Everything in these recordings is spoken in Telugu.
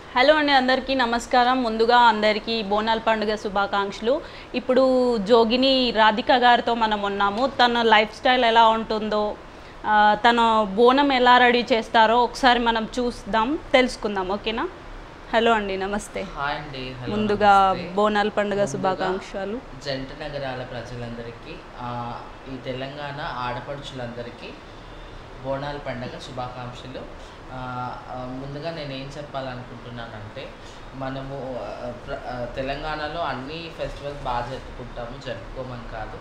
హలో అండి అందరికీ నమస్కారం ముందుగా అందరికీ బోనాల పండుగ శుభాకాంక్షలు ఇప్పుడు జోగిని రాధిక గారితో మనం ఉన్నాము తన లైఫ్ స్టైల్ ఎలా ఉంటుందో ఆ, తన బోనం ఎలా రెడీ చేస్తారో ఒకసారి మనం చూద్దాం తెలుసుకుందాం ఓకేనా హలో అండి నమస్తే హాయ్ అండి హలో ముందుగా నమస్తే. బోనాల పండుగ ముందుగా శుభాకాంక్షలు జంట నగరాల ప్రజలందరికీ ఆ, ఈ తెలంగాణ ఆడపడుచులందరికీ బోనాల పండగ శుభాకాంక్షలు ఆ, ఆ, ముందుగా నేను ఏం చెప్పాలనుకుంటున్నానంటే మనము ఆ, ప్ర- ఆ, తెలంగాణలో అన్ని ఫెస్టివల్స్ బాగా జరుపుకుంటాము జరుపుకోమని కాదు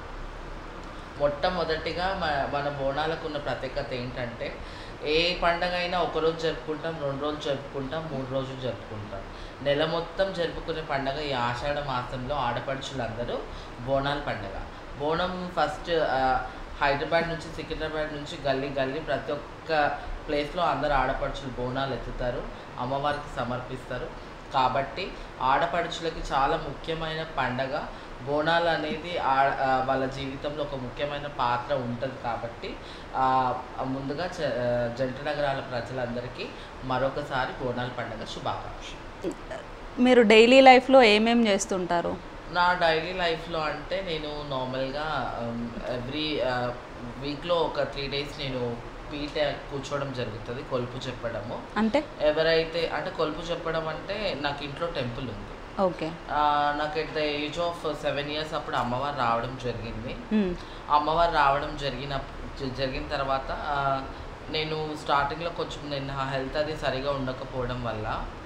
మొట్టమొదటిగా మన మన బోనాలకు ఉన్న ప్రత్యేకత ఏంటంటే ఏ పండగ అయినా ఒకరోజు జరుపుకుంటాం రెండు రోజులు జరుపుకుంటాం మూడు రోజులు జరుపుకుంటాం నెల మొత్తం జరుపుకునే పండగ ఈ ఆషాఢ మాసంలో ఆడపడుచులందరూ బోనాల పండగ బోనం ఫస్ట్ హైదరాబాద్ నుంచి సికింద్రాబాద్ నుంచి గల్లీ గల్లీ ప్రతి ఒక్క ప్లేస్లో అందరు ఆడపడుచులు బోనాలు ఎత్తుతారు అమ్మవారికి సమర్పిస్తారు కాబట్టి ఆడపడుచులకి చాలా ముఖ్యమైన పండగ బోనాలు అనేది ఆ- ఆ వాళ్ళ జీవితంలో ఒక ముఖ్యమైన పాత్ర ఉంటుంది కాబట్టి ఆ, ముందుగా జ- ఆ, జంట నగరాల ప్రజలందరికీ మరొకసారి బోనాల పండగ శుభాకాంక్షలు మీరు డైలీ లైఫ్లో ఏమేం చేస్తుంటారు నా డైలీ లైఫ్లో అంటే నేను నార్మల్గా ఎవ్రీ వీక్లో ఒక త్రీ డేస్ నేను పీట కూర్చోవడం జరుగుతుంది కొలుపు చెప్పడము అంటే ఎవరైతే అంటే కొలుపు చెప్పడం అంటే నాకు ఇంట్లో టెంపుల్ ఉంది ఓకే ఆ, నాకు at the age of seven years అప్పుడు అమ్మవారు రావడం జరిగింది మ్మ్. అమ్మవారు రావడం జరిగిన జ- జరిగిన తర్వాత ఆ, నేను స్టార్టింగ్లో కొంచెం నేను నా హెల్త్ అది సరిగా ఉండకపోవడం వల్ల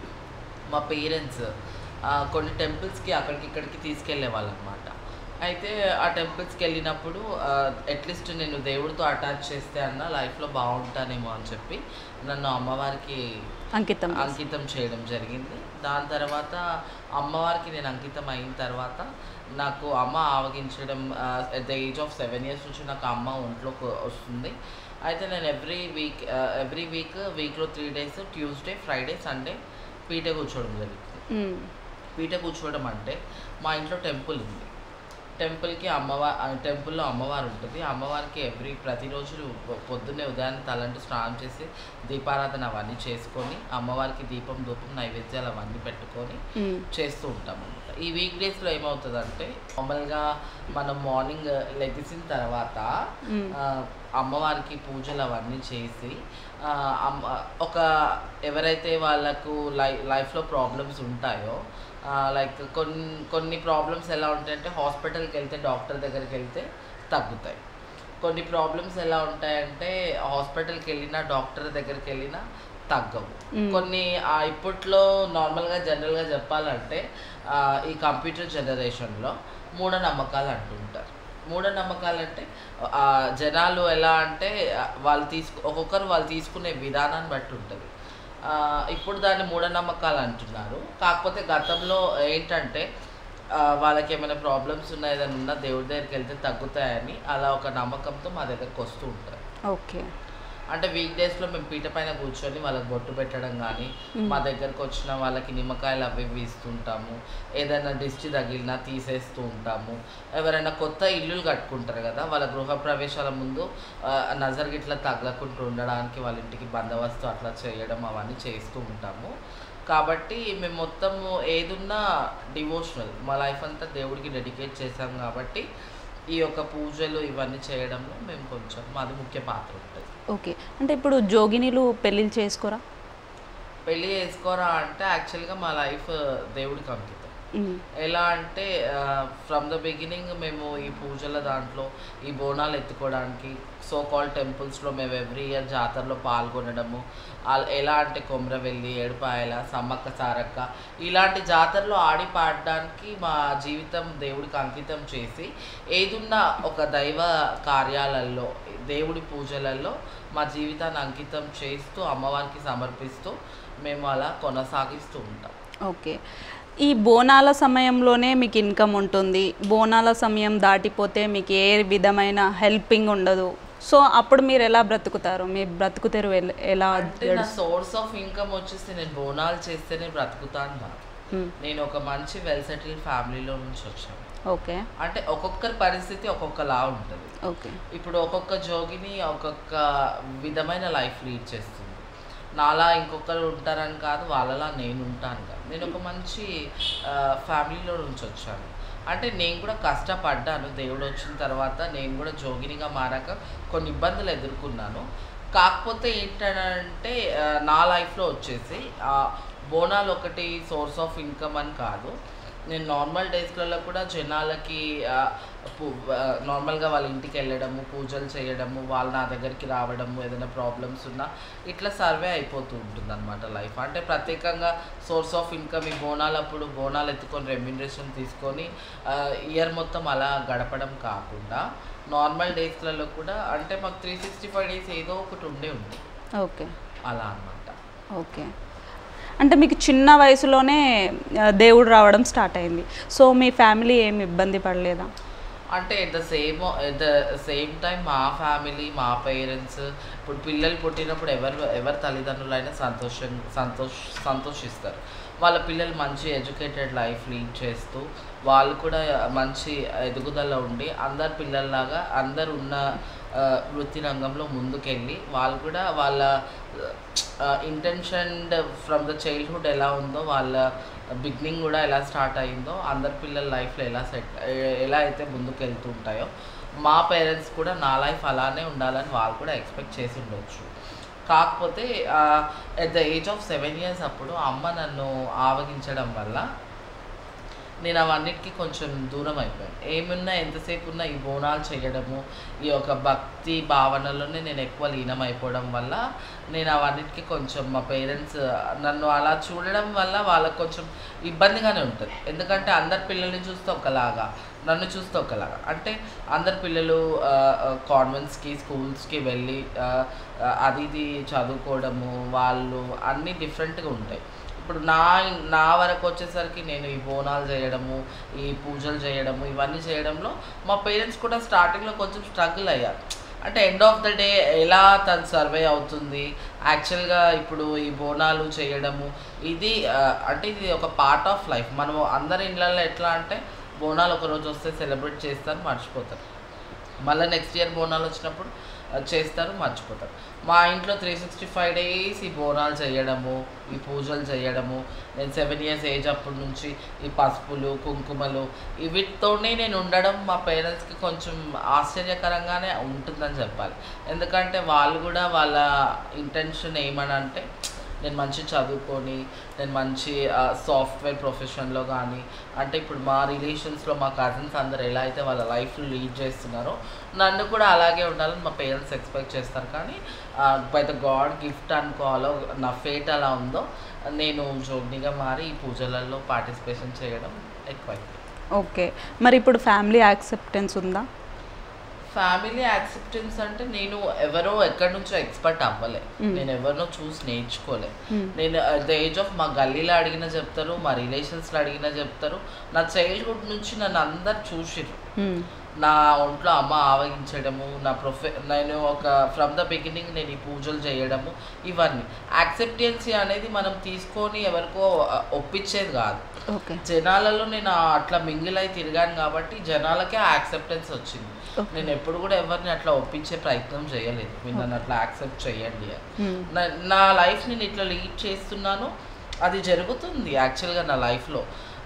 మా పేరెంట్స్ కొన్ని టెంపుల్స్కి అక్కడికి ఇక్కడికి తీసుకెళ్లే వాళ్ళు అనమాట అయితే ఆ టెంపుల్స్కి వెళ్ళినప్పుడు అట్లీస్ట్ నేను దేవుడితో అటాచ్ చేస్తే అన్న లైఫ్లో బాగుంటానేమో అని చెప్పి నన్ను అమ్మవారికి అంకితం చేసి. అంకితం చేయడం జరిగింది దాని తర్వాత అమ్మవారికి నేను అంకితం అయిన తర్వాత నాకు అమ్మ ఆవగించడం at the age of seven years నుంచి నాకు అమ్మ ఒంట్లోకి వస్తుంది అయితే నేను ఎవ్రీ వీక్ ఎవ్రీ వీక్ వీక్లో three days Tuesday Friday Sunday పీట కూర్చోవడం జరుగుతుంది మ్మ్. పీట కూర్చోవడం అంటే మా ఇంట్లో టెంపుల్ ఉంది టెంపుల్కి అమ్మవారు టెంపుల్లో అమ్మవారు ఉంటుంది అమ్మవారికి ఎవ్రీ ప్రతిరోజు పొ- పొద్దున్నే ఉదయాన్నే తలంటు స్నానం చేసి దీపారాధన అవన్నీ చేసుకొని అమ్మవారికి దీపం ధూపం నైవేద్యాలు అవన్నీ పెట్టుకొని మ్మ్. చేస్తూ ఉంటాం అనమాట ఈ వీక్ డేస్లో ఏమవుతుందంటే నార్మల్గా మనం మార్నింగ్ లెగిసిన తర్వాత మ్మ్. ఆ, అమ్మవారికి పూజలు అవన్నీ చేసి ఆ, అమ్మ ఒక ఎవరైతే వాళ్ళకు లై లైఫ్లో ప్రాబ్లమ్స్ ఉంటాయో లైక్ కొన్ని కొన్ని ప్రాబ్లమ్స్ ఎలా ఉంటాయంటే హాస్పిటల్కి వెళ్తే డాక్టర్ దగ్గరికి వెళ్తే తగ్గుతాయి కొన్ని ప్రాబ్లమ్స్ ఎలా ఉంటాయంటే హాస్పిటల్కి వెళ్ళినా డాక్టర్ దగ్గరికి వెళ్ళినా తగ్గవు మ్మ్. కొన్ని ఆ, ఇప్పట్లో నార్మల్గా జనరల్గా చెప్పాలంటే ఆ, ఈ కంప్యూటర్ జనరేషన్లో మూఢనమ్మకాలు అంటుంటారు మూఢనమ్మకాలు అంటే ఆ, జనాలు ఎలా అంటే ఆ, వాళ్ళు తీసుకు ఒక్కొక్కరు వాళ్ళు తీసుకునే విధానాన్ని బట్టి ఉంటుంది ఆ, ఇప్పుడు దాన్ని మూఢనమ్మకాలు అంటున్నారు కాకపోతే గతంలో ఏంటంటే ఆ, వాళ్ళకి ఏమైనా ప్రాబ్లమ్స్ ఉన్నాయి ఏదైనా ఉన్నా దేవుడి దగ్గరికి వెళ్తే తగ్గుతాయని అలా ఒక నమ్మకంతో మా దగ్గరికి వస్తూ ఉంటారు ఓకే అంటే వీక్ డేస్లో మేము పీట పైన కూర్చొని వాళ్ళకి బొట్టు పెట్టడం కానీ మా దగ్గరకు వచ్చిన వాళ్ళకి నిమ్మకాయలు అవి ఇవి ఇస్తుంటాము ఏదైనా దిష్టి తగిలినా తీసేస్తూ ఉంటాము ఎవరైనా కొత్త ఇల్లులు కట్టుకుంటారు కదా వాళ్ళ గృహ ప్రవేశాల ముందు ఆ, నజర్ గిట్లా తగలకుండా ఉండడానికి వాళ్ళ ఇంటికి బందోబస్తు అట్లా చేయడం అవన్నీ చేస్తూ ఉంటాము కాబట్టి మేము మొత్తము ఏదున్నా డివోషనల్ మా లైఫ్ అంతా దేవుడికి డెడికేట్ చేసాం కాబట్టి ఈ యొక్క పూజలు ఇవన్నీ చేయడంలో మేము కొంచెం మాది ముఖ్య పాత్ర ఉంటుంది ఓకే అంటే ఇప్పుడు జోగినీలు పెళ్ళిళ్ళు చేసుకోరా పెళ్ళి చేసుకోరా అంటే యాక్చువల్గా మా లైఫ్ దేవుడికి అంకితం మ్మ్. ఎలా అంటే ఫ్రమ్ ద బిగినింగ్ మేము ఈ పూజల దాంట్లో ఈ బోనాలు ఎత్తుకోవడానికి సో కాల్ టెంపుల్స్లో మేము ఎవ్రీ ఇయర్ జాతరలో పాల్గొనడము ఆల్- ఎలా అంటే కొమరవెల్లి ఏడుపాయల సమ్మక్క సారక్క ఇలాంటి జాతరలో ఆడి పాడడానికి మా జీవితం దేవుడికి అంకితం చేసి ఏదున్న ఒక దైవ కార్యాలలో దేవుడి పూజలలో మా జీవితాన్ని అంకితం చేస్తూ అమ్మవారికి సమర్పిస్తూ మేము అలా కొనసాగిస్తూ ఉంటాం ఓకే ఈ బోనాల సమయంలోనే మీకు ఇన్కమ్ ఉంటుంది బోనాల సమయం దాటిపోతే మీకు ఏ విధమైన హెల్పింగ్ ఉండదు సో అప్పుడు మీరు ఎలా బ్రతుకుతారు మీ బ్రతుకు తెరువు ఎల- ఎలా అంటే నా సోర్స్ ఆఫ్ ఇన్కమ్ వచ్చేసి నేను బోనాలు చేస్తేనే బ్రతుకుతాను కాదు మ్మ్. నేను ఒక మంచి వెల్ సెటిల్ ఫ్యామిలీలో నుంచి వచ్చాను ఓకే అంటే ఒక్కొక్కరి పరిస్థితి ఒక్కొక్కలా ఉంటుంది ఓకే ఇప్పుడు ఒక్కొక్క జోగిని ఒక్కొక్క విధమైన లైఫ్ లీడ్ చేస్తుంది నాలా ఇంకొకరు ఉంటారని కాదు వాళ్ళలా నేను ఉంటాను కాదు నేను ఒక మంచి ఆ, ఫ్యామిలీలో నుంచి వచ్చాను అంటే నేను కూడా కష్టపడ్డాను దేవుడు వచ్చిన తర్వాత నేను కూడా జోగినిగా మారాక కొన్ని ఇబ్బందులు ఎదుర్కొన్నాను కాకపోతే ఏంటంటే ఆ, నా లైఫ్లో వచ్చేసి ఆ, బోనాలు ఒకటి సోర్స్ ఆఫ్ ఇన్కమ్ అని కాదు నేను నార్మల్ డేస్లలో కూడా జనాలకి ఆ, పు- ఆ, నార్మల్గా వాళ్ళ ఇంటికి వెళ్ళడము పూజలు చేయడము వాళ్ళు నా దగ్గరికి రావడము ఏదైనా ప్రాబ్లమ్స్ ఉన్నా ఇట్లా సర్వే అయిపోతూ ఉంటుంది అనమాట లైఫ్ అంటే ప్రత్యేకంగా సోర్స్ ఆఫ్ ఇన్కమ్ ఈ బోనాలు అప్పుడు బోనాలు ఎత్తుకొని రెమ్యునరేషన్ తీసుకొని ఇయర్ మొత్తం అలా గడపడం కాకుండా నార్మల్ డేస్లలో కూడా అంటే మాకు త్రీ సిక్స్టీ ఫైవ్ డేస్ ఏదో ఒకటి ఉండే ఉంది ఓకే అలా అన్నమాట ఓకే అంటే మీకు చిన్న వయసులోనే ఆ, దేవుడు రావడం స్టార్ట్ అయింది సో మీ ఫ్యామిలీ ఏమి ఇబ్బంది పడలేదా అంటే at the same at the same time మా ఫ్యామిలీ మా పేరెంట్స్ ఇప్పుడు పిల్లలు పుట్టినప్పుడు ఎవరు ఎవరి తల్లిదండ్రులైనా సంతోషం సంతోష్ సంతోషిస్తారు వాళ్ళ పిల్లలు మంచి ఎడ్యుకేటెడ్ లైఫ్ లీడ్ చేస్తూ వాళ్ళు కూడా మంచి ఎదుగుదల ఉండి అందరు పిల్లల్లాగా అందరు ఉన్న ఆ, వృత్తి రంగంలో ముందుకెళ్ళి వాళ్ళు కూడా వాళ్ళ ఇంటెన్షన్ ఫ్రమ్ ద చైల్డ్హుడ్ ఎలా ఉందో వాళ్ళ బిగినింగ్ కూడా ఎలా స్టార్ట్ అయిందో అందరి పిల్లల లైఫ్లో ఎలా సెట్ ఎలా అయితే ముందుకు వెళ్తూ ఉంటాయో మా పేరెంట్స్ కూడా నా లైఫ్ అలానే ఉండాలని వాళ్ళు కూడా ఎక్స్పెక్ట్ చేసి ఉండొచ్చు కాకపోతే at the age of seven years అప్పుడు అమ్మ నన్ను ఆవగించడం వల్ల నేను అవన్నిటికీ కొంచెం దూరం అయిపోయాను ఏమున్నా ఎంతసేపు ఉన్నా ఈ బోనాలు చేయడము ఈ యొక్క భక్తి భావనలోనే నేను ఎక్కువ లీనమైపోవడం వల్ల నేను అవన్నిటికీ కొంచెం మా పేరెంట్స్ నన్ను అలా చూడడం వల్ల వాళ్ళకి కొంచెం ఇబ్బందిగానే ఉంటుంది ఎందుకంటే అందరి పిల్లల్ని చూస్తే ఒకలాగా నన్ను చూస్తే ఒకలాగా అంటే అందరి పిల్లలు కాన్వెంట్స్కి స్కూల్స్కి వెళ్ళి ఆ, ఆ, అది ఇది చదువుకోవడము వాళ్ళు అన్నీ డిఫరెంట్గా ఉంటాయి ఇప్పుడు నా నా వరకు వచ్చేసరికి నేను ఈ బోనాలు చేయడము ఈ పూజలు చేయడము ఇవన్నీ చేయడంలో మా పేరెంట్స్ కూడా స్టార్టింగ్లో కొంచెం స్ట్రగుల్ అయ్యారు అంటే ఎండ్ ఆఫ్ ద డే ఎలా తను సర్వే అవుతుంది యాక్చువల్గా ఇప్పుడు ఈ బోనాలు చేయడము ఇది ఆ, అంటే ఇది ఒక పార్ట్ ఆఫ్ లైఫ్ మనము అందరి ఇళ్ళల్లో ఎట్లా అంటే బోనాలు ఒక రోజు వస్తే సెలబ్రేట్ చేస్తారు మర్చిపోతారు మళ్ళీ నెక్స్ట్ ఇయర్ బోనాలు వచ్చినప్పుడు ఆ, చేస్తారు మర్చిపోతారు మా ఇంట్లో త్రీ సిక్స్టీ ఫైవ్ డేస్ ఈ బోనాలు చేయడము ఈ పూజలు చేయడము నేను సెవెన్ ఇయర్స్ ఏజ్ అప్పటి నుంచి ఈ పసుపులు కుంకుమలు ఈ వీటితోనే నేను ఉండడం మా పేరెంట్స్కి కొంచెం ఆశ్చర్యకరంగానే ఉంటుందని చెప్పాలి ఎందుకంటే వాళ్ళు కూడా వాళ్ళ ఇంటెన్షన్ ఏమని అంటే నేను మంచి చదువుకొని నేను మంచి సాఫ్ట్వేర్ ప్రొఫెషన్లో కానీ అంటే ఇప్పుడు మా రిలేషన్స్లో మా కజిన్స్ అందరు ఎలా అయితే వాళ్ళ లైఫ్లో లీడ్ చేస్తున్నారో నన్ను కూడా అలాగే ఉండాలని మా పేరెంట్స్ ఎక్స్పెక్ట్ చేస్తారు కానీ బై ద గాడ్ గిఫ్ట్ అనుకోవాలో నా ఫేట్ అలా ఉందో నేను జోగ్నిగా మారి ఈ పూజలలో పార్టిసిపేషన్ చేయడం ఎక్కువైంది ఓకే మరి ఇప్పుడు ఫ్యామిలీ యాక్సెప్టెన్స్ ఉందా ఫ్యామిలీ యాక్సెప్టెన్స్ అంటే నేను ఎవరో ఎక్కడి నుంచో ఎక్స్పర్ట్ అవ్వలే Mm. నేను ఎవరినో చూసి నేర్చుకోలే Mm. నేను అట్ ద ఏజ్ ఆఫ్ మా గల్లీలో అడిగినా చెప్తారు మా రిలేషన్స్లో అడిగినా చెప్తారు నా చైల్డ్హుడ్ నుంచి నన్ను అందరు చూసిర్రు మ్మ్. నా ఒంట్లో అమ్మ ఆవగించడము నా ప్రొఫె నేను ఒక ఫ్రమ్ ద బిగినింగ్ నేను ఈ పూజలు చేయడము ఇవన్నీ యాక్సెప్టెన్సీ అనేది మనం తీసుకొని ఎవరికో ఆ, ఒప్పించేది కాదు ఓకే జనాలలో నేను అట్లా మింగిల్ అయి తిరిగాను కాబట్టి జనాలకే ఆ యాక్సెప్టెన్స్ వచ్చింది Okay. నేను ఎప్పుడు కూడా ఎవరిని అట్లా ఒప్పించే ప్రయత్నం చేయలేదు మీరు నన్ను అట్లా యాక్సెప్ట్ చేయండి అని మ్మ్. నా- నా లైఫ్ నేను ఇట్లా లీడ్ చేస్తున్నాను అది జరుగుతుంది యాక్చువల్గా నా లైఫ్లో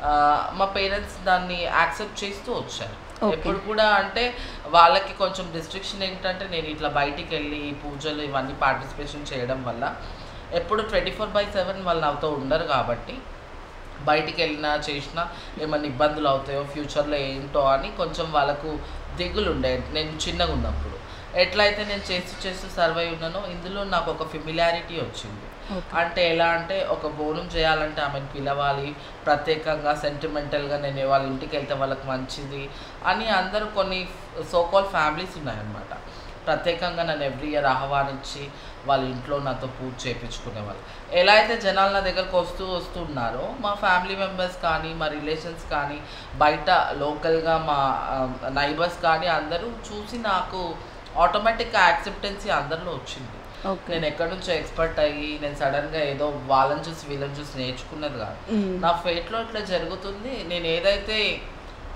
మా పేరెంట్స్ దాన్ని యాక్సెప్ట్ చేస్తూ వచ్చారు Okay. ఎప్పుడు కూడా అంటే వాళ్ళకి కొంచెం డిస్ట్రిక్షన్ ఏంటంటే నేను ఇట్లా బయటికి వెళ్ళి ఈ పూజలు ఇవన్నీ పార్టిసిపేషన్ చేయడం వల్ల ఎప్పుడు ట్వంటీ ఫోర్ బై సెవెన్ వాళ్ళు నాతో ఉండరు కాబట్టి బయటికి వెళ్ళినా చేసినా ఏమైనా ఇబ్బందులు అవుతాయో ఫ్యూచర్లో ఏంటో అని కొంచెం వాళ్ళకు దిగులు ఉండే నేను చిన్నగా ఉన్నప్పుడు ఎట్లయితే నేను చేస్తూ చేస్తూ సర్వై ఉన్నానో ఇందులో నాకు ఒక ఫిమిలారిటీ వచ్చింది ఓకే అంటే ఎలా అంటే ఒక బోనం చేయాలంటే ఆమెను పిలవాలి ప్రత్యేకంగా సెంటిమెంటల్గా నేను వాళ్ళ ఇంటికి వెళ్తే వాళ్ళకి మంచిది అని అందరూ కొన్ని సోకాల్ ఫ్యామిలీస్ ఉన్నాయన్నమాట ప్రత్యేకంగా నన్ను ఎవ్రీ ఇయర్ ఆహ్వానించి వాళ్ళ ఇంట్లో నాతో పూజ చేయించుకునేవాళ్ళు ఎలా అయితే జనాలు నా దగ్గరకు వస్తూ వస్తూ ఉన్నారో మా ఫ్యామిలీ మెంబర్స్ కానీ మా రిలేషన్స్ కానీ బయట లోకల్గా మా నైబర్స్ కానీ అందరూ చూసి నాకు ఆటోమేటిక్గా యాక్సెప్టెన్సీ అందరిలో వచ్చింది ఓకే నేను ఎక్కడి నుంచో ఎక్స్పర్ట్ అయ్యి నేను సడన్గా ఏదో వాళ్ళని చూసి వీళ్ళని చూసి నేర్చుకున్నది కాదు మ్మ్. నా ఫేట్లో ఇట్లా జరుగుతుంది నేను ఏదైతే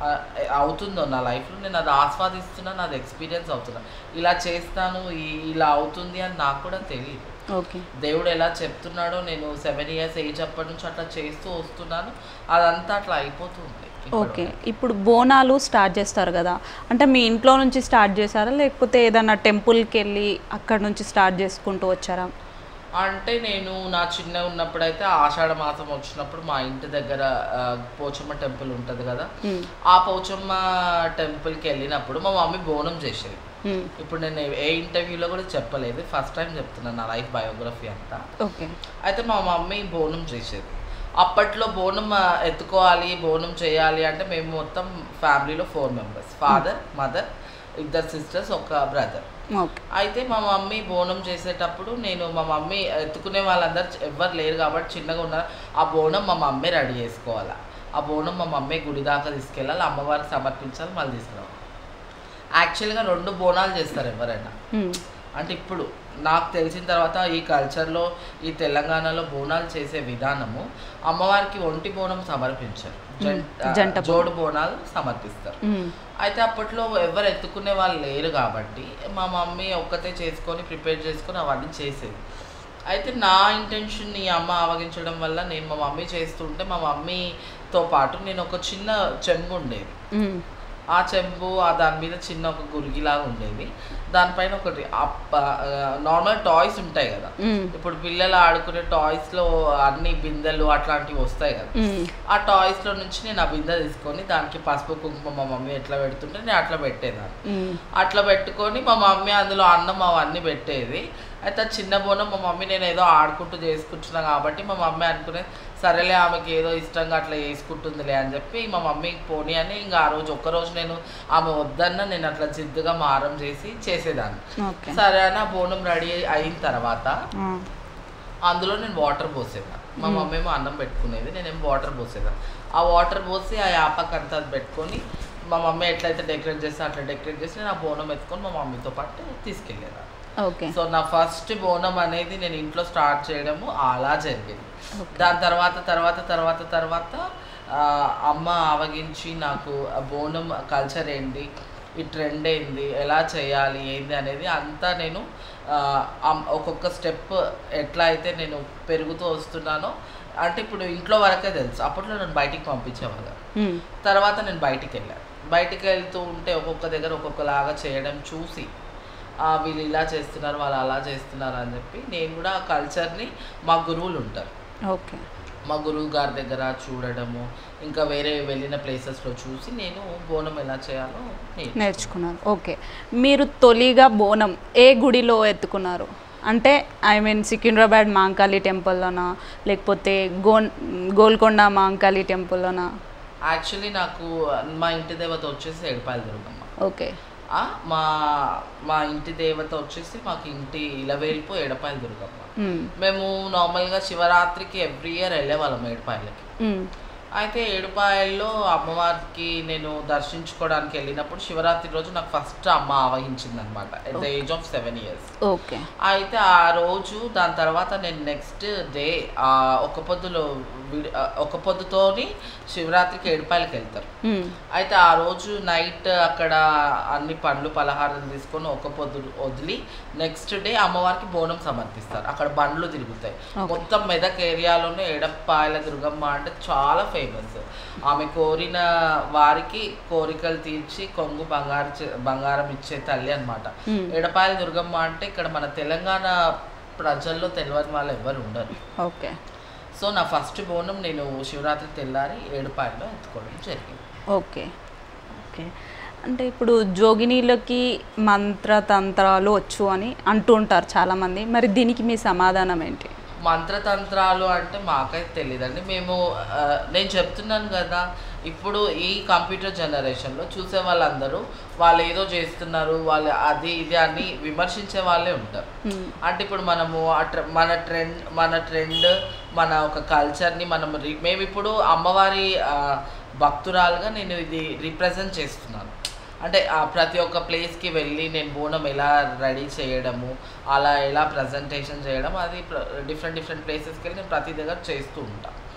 ఆ, అవుతుందో నా లైఫ్లో నేను అది ఆస్వాదిస్తున్నా నాది ఎక్స్పీరియన్స్ అవుతున్నా ఇలా చేస్తాను ఈ- ఇలా అవుతుంది అని నాకు కూడా తెలియదు ఓకే దేవుడు ఎలా చెప్తున్నాడో నేను సెవెన్ ఇయర్స్ ఏజ్ అప్పటి నుంచి అట్లా చేస్తూ వస్తున్నాను అదంతా అట్లా అయిపోతుంది ఓకే ఇప్పుడు బోనాలు స్టార్ట్ చేస్తారు కదా అంటే మీ ఇంట్లో నుంచి స్టార్ట్ చేశారా లేకపోతే ఏదైనా టెంపుల్కి వెళ్ళి అక్కడ నుంచి స్టార్ట్ చేసుకుంటూ వచ్చారా అంటే నేను నా చిన్న ఉన్నప్పుడైతే ఆషాఢ మాసం వచ్చినప్పుడు మా ఇంటి దగ్గర ఆ, పోచమ్మ టెంపుల్ ఉంటుంది కదా మ్మ్. ఆ పోచమ్మ టెంపుల్కి వెళ్ళినప్పుడు మా మమ్మీ బోనం చేసేది మ్మ్. ఇప్పుడు నేను ఏ- ఏ ఇంటర్వ్యూలో కూడా చెప్పలేదు ఫస్ట్ టైం చెప్తున్నాను నా లైఫ్ బయోగ్రఫీ అంతా ఓకే అయితే మా మమ్మీ బోనం చేసేది అప్పట్లో బోనం ఆ, ఎత్తుకోవాలి బోనం చేయాలి అంటే మేము మొత్తం ఫ్యామిలీలో ఫోర్ మెంబర్స్ ఫాదర్ మదర్ ఇద్దరు సిస్టర్స్ ఒక బ్రదర్ ఓకే అయితే మా మమ్మీ బోనం చేసేటప్పుడు నేను మా మమ్మీ ఎత్తుకునే వాళ్ళందరూ ఎవ్వరు లేరు కాబట్టి చిన్నగా ఉన్నారు ఆ బోనం మా మమ్మీ రెడీ చేసుకోవాలి ఆ బోనం మా మమ్మీ గుడి దాకా తీసుకెళ్ళాలి అమ్మవారికి సమర్పించాలి మళ్ళీ తీసుకురావాలి యాక్చువల్గా రెండు బోనాలు చేస్తారు ఎవరైనా మ్మ్. అంటే ఇప్పుడు నాకు తెలిసిన తర్వాత ఈ కల్చర్లో ఈ తెలంగాణలో బోనాలు చేసే విధానము అమ్మవారికి ఒంటి బోనం సమర్పించారు జం- ఆ, జంట బోనం. జోడు బోనాలు సమర్పిస్తారు మ్మ్. అయితే అప్పట్లో ఎవరు ఎత్తుకునే వాళ్ళు లేరు కాబట్టి మా మమ్మీ ఒక్కతే చేసుకొని ప్రిపేర్ చేసుకొని అవన్నీ చేసేది అయితే నా ఇంటెన్షన్ ఈ అమ్మ ఆవగించడం వల్ల నేను మా మమ్మీ చేస్తుంటే మా మమ్మీతో పాటు నేను ఒక చిన్న చెంబు ఉండేది మ్మ్. ఆ చెంబు ఆ దాని మీద చిన్న ఒక గురిగిలాగా ఉండేది దానిపైన ఒకటి నార్మల్ టాయ్స్ ఉంటాయి కదా మ్మ్. ఇప్పుడు పిల్లలు ఆడుకునే టాయ్స్లో అన్ని బిందెలు అట్లాంటివి వస్తాయి కదా మ్మ్. ఆ టాయ్స్లో నుంచి నేను ఆ బిందె తీసుకొని దానికి పసుపు కుంకుమ మా మమ్మీ ఎట్లా పెడుతుంటే నేను అట్లా పెట్టేదాన్ని మ్మ్. అట్లా పెట్టుకొని మా మమ్మీ అందులో అన్నం అవన్నీ పెట్టేది అయితే ఆ చిన్న బోనం మా మమ్మీ నేను ఏదో ఆడుకుంటూ చేసుకుంటున్నా కాబట్టి మా మమ్మీ అనుకునే సరేలే ఆమెకి ఏదో ఇష్టంగా అట్లా చేసుకుంటుందిలే అని చెప్పి మా మమ్మీ పోనీ అని ఇంకా ఆ రోజు ఒక్కరోజు నేను ఆమె వద్దన్న నేను అట్లా జిద్దుగా మారం చేసి చేసేదాన్ని ఓకే సరే అని ఆ బోనం రెడీ అయిన తర్వాత ఆ. అందులో నేను వాటర్ పోసేదాన్ని మా మమ్మీ ఏమో అన్నం పెట్టుకునేది నేనేమో వాటర్ పోసేదాన్ని ఆ వాటర్ పోసి ఆ యాపక్ అంతా అది పెట్టుకొని మా మమ్మీ ఎట్లయితే డెకరేట్ చేస్తే అట్లా డెకరేట్ చేసి నేను ఆ బోనం ఎత్తుకొని మా మమ్మీతో పాటు తీసుకెళ్ళేదాన్ని ఓకే సో నా ఫస్ట్ బోనం అనేది నేను ఇంట్లో స్టార్ట్ చేయడము అలా జరిగింది ఓకే. దాని తర్వాత తర్వాత తర్వాత తర్వాత ఆ, అమ్మ ఆవగించి నాకు ఆ బోనం కల్చర్ ఏంటి ఈ ట్రెండ్ ఏంది ఎలా చేయాలి ఏంది అనేది అంతా నేను ఆ, అమ్- ఒక్కొక్క స్టెప్ ఎట్లా అయితే నేను పెరుగుతూ వస్తున్నానో అంటే ఇప్పుడు ఇంట్లో వరకే తెలుసు అప్పట్లో నన్ను బయటికి పంపించేవాళ్ళు మ్మ్. తర్వాత నేను బయటికి వెళ్ళాను బయటికి వెళ్తూ ఉంటే ఒక్కొక్క దగ్గర ఒక్కొక్కలాగా చేయడం చూసి ఆ, వీళ్ళు ఇలా చేస్తున్నారు వాళ్ళు అలా చేస్తున్నారు అని చెప్పి నేను కూడా ఆ కల్చర్ని మా గురువులు ఉంటారు ఓకే మా గురువు గారి దగ్గర చూడడము ఇంకా వేరే వెళ్ళిన ప్లేసెస్లో చూసి నేను బోనం ఎలా చేయాలో నేర్చుకున్నాను. నేర్చుకున్నారు ఓకే మీరు తొలిగా బోనం ఏ గుడిలో ఎత్తుకున్నారు అంటే ఐ మీన్ సికింద్రాబాద్ మాంకాళి టెంపుల్లోనా లేకపోతే గోన్ గోల్కొండ మాంకాళి టెంపుల్లోనా యాక్చువల్లీ నాకు మా ఇంటి దేవత వచ్చేసి ఎడపాయల దుర్గమ్మ ఓకే ఆ, మా మా ఇంటి దేవత వచ్చేసి మాకు ఇంటి ఇలవేల్పు ఎడపాయల దుర్గమ్మ మ్మ్. మేము నార్మల్గా శివరాత్రికి ఎవ్రీ ఇయర్ వెళ్ళేవాళ్ళం ఏడుపాయలకి మ్మ్. అయితే ఏడుపాయల్లో అమ్మవారికి నేను దర్శించుకోవడానికి వెళ్ళినప్పుడు శివరాత్రి రోజు నాకు ఫస్ట్ అమ్మ ఆవహించింది అనమాట at the age of seven years okay అయితే ఆ రోజు దాని తర్వాత నేను నెక్స్ట్ డే ఒక పొద్దులో విడి- ఆ, ఒక పొద్దుతోని శివరాత్రికి ఏడుపాయలకి వెళ్తారు మ్మ్. అయితే ఆ రోజు నైట్ అక్కడ అన్ని పండ్లు పలహారాలు తీసుకొని ఒక పొద్దు వదిలి నెక్స్ట్ డే అమ్మవారికి బోనం సమర్పిస్తారు అక్కడ బండ్లు తిరుగుతాయి Okay. మొత్తం మెదక్ ఏరియాలోనే ఎడప్పాయల దుర్గమ్మ అంటే చాలా ఫేమస్ ఆమె కోరిన వారికి కోరికలు తీర్చి కొంగు బంగారు చే- బంగారం ఇచ్చే తల్లి అన్నమాట Hmm. ఎడపాయల దుర్గమ్మ అంటే ఇక్కడ మన తెలంగాణ ప్రజల్లో తెలియని వాళ్ళు ఎవరు ఉండరు ఓకే సో నా ఫస్ట్ బోనం నేను శివరాత్రి తెల్లారి ఏడుపాయల్లో ఎత్తుకోవడం జరిగింది ఓకే ఓకే అంటే ఇప్పుడు జోగినీలకి మంత్రతంత్రాలు వచ్చు అని అంటూ ఉంటారు చాలామంది మరి దీనికి మీ సమాధానం ఏంటి మంత్రతంత్రాలు అంటే మాకైతే తెలియదండి మేము ఆ, నేను చెప్తున్నాను కదా ఇప్పుడు ఈ కంప్యూటర్ జనరేషన్లో చూసే వాళ్ళందరూ వాళ్ళు ఏదో చేస్తున్నారు వాళ్ళు అది ఇది అని విమర్శించే వాళ్ళే ఉంటారు మ్మ్. అంటే ఇప్పుడు మనము ఆ ట్ర- మన ట్రెండ్ మన ట్రెండ్ మన ఒక కల్చర్ని మనం రి- మేము ఇప్పుడు అమ్మవారి ఆ, భక్తురాలుగా నేను ఇది రిప్రజెంట్ చేస్తున్నాను అంటే ఆ ప్రతి ఒక్క ప్లేస్కి వెళ్ళి నేను బోనం ఎలా రెడీ చేయడము అలా ఎలా ప్రజెంటేషన్ చేయడం అది డిఫరెంట్ డిఫరెంట్ ప్లేసెస్కి వెళ్ళి నేను ప్రతి దగ్గర చేస్తూ ఉంటాను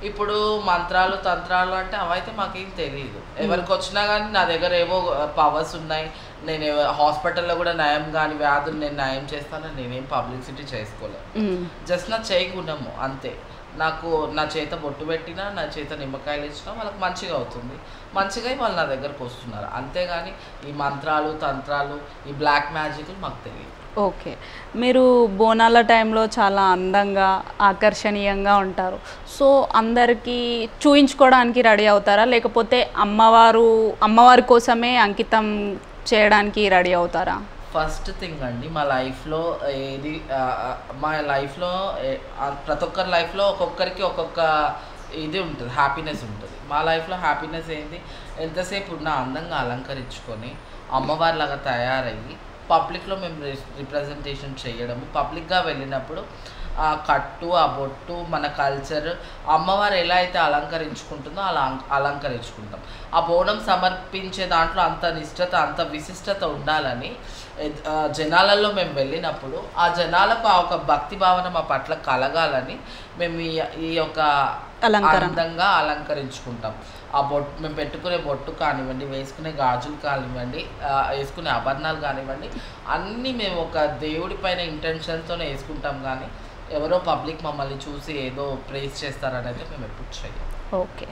ఇప్పుడు మంత్రాలు తంత్రాలు అంటే అవైతే మాకేం తెలియదు ఎవరికి వచ్చినా కానీ నా దగ్గర ఏవో పవర్స్ ఉన్నాయి నేను ఎవ- హాస్పిటల్లో కూడా నయం కానీ వ్యాధులు నేను నయం చేస్తానని నేనేం పబ్లిసిటీ చేసుకోలేదు మ్మ్. జస్ట్ నా చేయి గుణము అంతే నాకు నా చేత బొట్టు పెట్టినా నా చేత నిమ్మకాయలు ఇచ్చినా వాళ్ళకి మంచిగా అవుతుంది మంచిగా అయి వాళ్ళు నా దగ్గరకు వస్తున్నారు అంతేగాని ఈ మంత్రాలు తంత్రాలు ఈ బ్లాక్ మ్యాజిక్ మాకు తెలియదు ఓకే మీరు బోనాల టైంలో చాలా అందంగా ఆకర్షణీయంగా ఉంటారు సో అందరికీ చూయించుకోవడానికి రెడీ అవుతారా లేకపోతే అమ్మవారు అమ్మవారి కోసమే అంకితం చేయడానికి రెడీ అవుతారా ఫస్ట్ థింగ్ అండి మా లైఫ్లో ఏది ఆ, ఆ, మా లైఫ్లో ఏ- ఆ, ప్రతి ఒక్కరి లైఫ్లో ఒక్కొక్కరికి ఒక్కొక్క ఇది ఉంటుంది హ్యాపీనెస్ ఉంటుంది మా లైఫ్లో హ్యాపీనెస్ ఏంటి ఎంతసేపు ఉన్నా అందంగా అలంకరించుకొని అమ్మవారిలాగా తయారయ్యి పబ్లిక్లో మేము రిప్రజెంటేషన్ చేయడము పబ్లిక్గా వెళ్ళినప్పుడు ఆ కట్టు ఆ బొట్టు మన కల్చర్ అమ్మవారు ఎలా అయితే అలంకరించుకుంటుందో అలా అం- అలంకరించుకుంటాం ఆ బోనం సమర్పించే దాంట్లో అంత నిష్టత అంత విశిష్టత ఉండాలని ఎద్- ఆ జనాలలో మేము వెళ్ళినప్పుడు ఆ జనాలకు ఆ ఒక భక్తి భావన మా పట్ల కలగాలని మేము ఈ ఈ యొక్క అలంకరణ. అందంగా అలంకరించుకుంటాం ఆ బొట్టు మేము పెట్టుకునే బొట్టు కానివ్వండి వేసుకునే గాజులు కానివ్వండి ఆ, వేసుకునే ఆభరణాలు కానివ్వండి అన్నీ మేము ఒక దేవుడి పైన ఇంటెన్షన్తోనే వేసుకుంటాం కానీ ఎవరో పబ్లిక్ మమ్మల్ని చూసి ఏదో ప్రేస్ చేస్తారని అయితే మేము ఎప్పుడు చెయ్యం ఓకే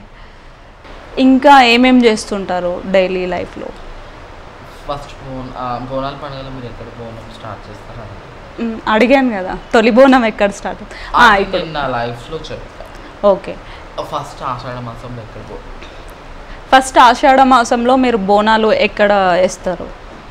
ఇంకా ఏమేం చేస్తుంటారు డైలీ లైఫ్లో ఫస్ట్ బోన్ ఆ, బోనాల పండుగలో మీరు ఎక్కడ బోనం స్టార్ట్ చేస్తారని అడిగాను కదా తొలి బోనం ఎక్కడ స్టార్ట్ ఇప్పుడు నేను నా లైఫ్లో చెప్తాను ఓకే ఫస్ట్ ఆషాఢ మాసంలో ఎక్కడ బో ఫస్ట్ ఆషాఢ మాసంలో మీరు బోనాలు ఎక్కడ వేస్తారు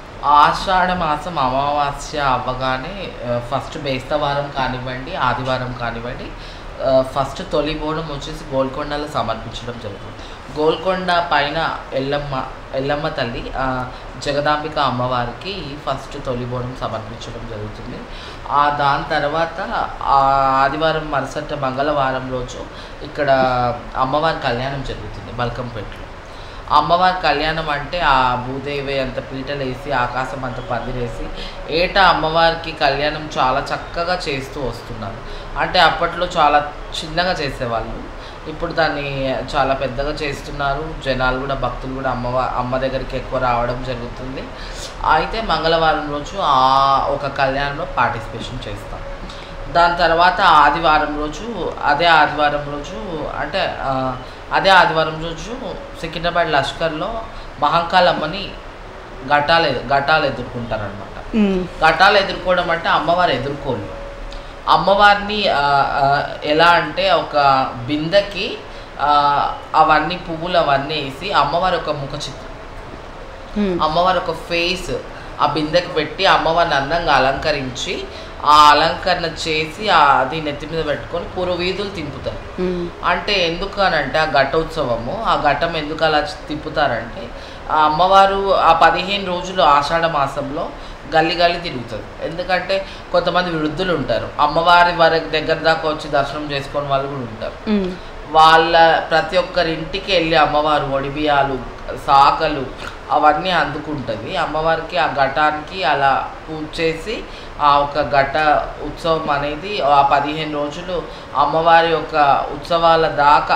ఆషాఢ మాసం అమావాస్య అవ్వగానే ఫస్ట్ బేస్తవారం కానివ్వండి ఆదివారం కానివ్వండి ఆ, ఫస్ట్ తొలి బోనం వచ్చేసి గోల్కొండలో సమర్పించడం జరుగుతుంది గోల్కొండ పైన ఎల్లమ్మ ఎల్లమ్మ తల్లి ఆ, జగదాంబిక అమ్మవారికి ఫస్ట్ తొలి బోనం సమర్పించడం జరుగుతుంది ఆ దాని తర్వాత ఆ ఆదివారం మరుసటి మంగళవారం రోజు ఇక్కడ అమ్మవారి కళ్యాణం జరుగుతుంది బల్కంపేటలో అమ్మవారి కళ్యాణం అంటే ఆ భూదేవి అంత పీటలు వేసి ఆకాశం అంత పందిరేసి ఏటా అమ్మవారికి కళ్యాణం చాలా చక్కగా చేస్తూ వస్తున్నారు అంటే అప్పట్లో చాలా చిన్నగా చేసేవాళ్ళు ఇప్పుడు దాన్ని చాలా పెద్దగా చేస్తున్నారు జనాలు కూడా భక్తులు కూడా అమ్మవా అమ్మ దగ్గరికి ఎక్కువ రావడం జరుగుతుంది అయితే మంగళవారం రోజు ఆ ఒక కళ్యాణంలో పార్టిసిపేషన్ చేస్తాం దాని తర్వాత ఆదివారం రోజు అదే ఆదివారం రోజు అంటే ఆ, అదే ఆదివారం రోజు సికింద్రాబాద్ లష్కర్లో మహంకాలమ్మని ఘటాలు ఘటాలు ఎదుర్కొంటారనమాట మ్మ్. ఘటాలు ఎదుర్కోవడం అంటే అమ్మవారు ఎదుర్కోలు అమ్మవారిని ఆ, ఆ, ఎలా అంటే ఒక బిందెకి ఆ, అవన్నీ పువ్వులు అవన్నీ వేసి అమ్మవారి ఒక ముఖ చిత్రం మ్మ్. అమ్మవారి ఒక ఫేస్ ఆ బిందెకి పెట్టి అమ్మవారిని అందంగా అలంకరించి ఆ అలంకరణ చేసి ఆ అది నెత్తి మీద పెట్టుకొని పూర్వ వీధులు తింపుతారు మ్మ్. అంటే ఎందుకు అని అంటే ఆ ఘటోత్సవము ఆ ఘటం ఎందుకు అలా తిప్పుతారంటే ఆ అమ్మవారు ఆ పదిహేను రోజులు ఆషాఢ మాసంలో గల్లి గల్లి తిరుగుతుంది ఎందుకంటే కొంతమంది వృద్ధులు ఉంటారు అమ్మవారి వారి దగ్గర దాకా వచ్చి దర్శనం చేసుకొని వాళ్ళు కూడా ఉంటారు మ్మ్. వాళ్ళ ప్రతి ఒక్కరి ఇంటికి వెళ్ళి అమ్మవారు ఒడిబియాలు సాకలు అవన్నీ అందుకుంటుంది అమ్మవారికి ఆ ఘటానికి అలా పూజ చేసి ఆ ఒక ఘట ఉత్సవం అనేది ఆ పదిహేను రోజులు అమ్మవారి యొక్క ఉత్సవాల దాకా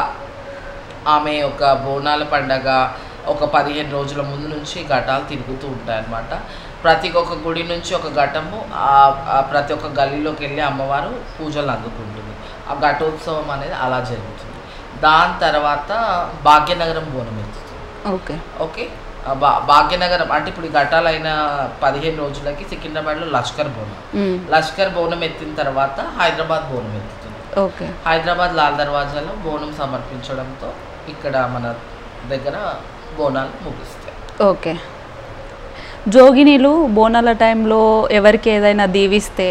ఆమె యొక్క బోనాల పండగ ఒక పదిహేను రోజుల ముందు నుంచి ఘటాలు తిరుగుతూ ఉంటాయన్నమాట ప్రతి ఒక్క గుడి నుంచి ఒక ఘటము ఆ- ఆ ప్రతి ఒక్క గల్లీలోకి వెళ్ళి అమ్మవారు పూజలు అందుకుంటుంది ఆ ఘటోత్సవం అనేది అలా జరుగుతుంది దాని తర్వాత భాగ్యనగరం బోనం ఎత్తుతుంది ఓకే ఓకే ఆ భా భాగ్యనగరం అంటే ఇప్పుడు ఈ ఘటాలైన పదిహేను రోజులకి సికింద్రాబాద్లో లష్కర్ బోనం మ్మ్. లష్కర్ బోనం ఎత్తిన తర్వాత హైదరాబాద్ బోనం ఎత్తుతుంది ఓకే హైదరాబాద్ లాల్ దర్వాజాలో బోనం సమర్పించడంతో ఇక్కడ మన దగ్గర బోనాలు ముగుస్తాయి ఓకే జోగినీలు బోనాల టైంలో ఎవరికి ఏదైనా దీవిస్తే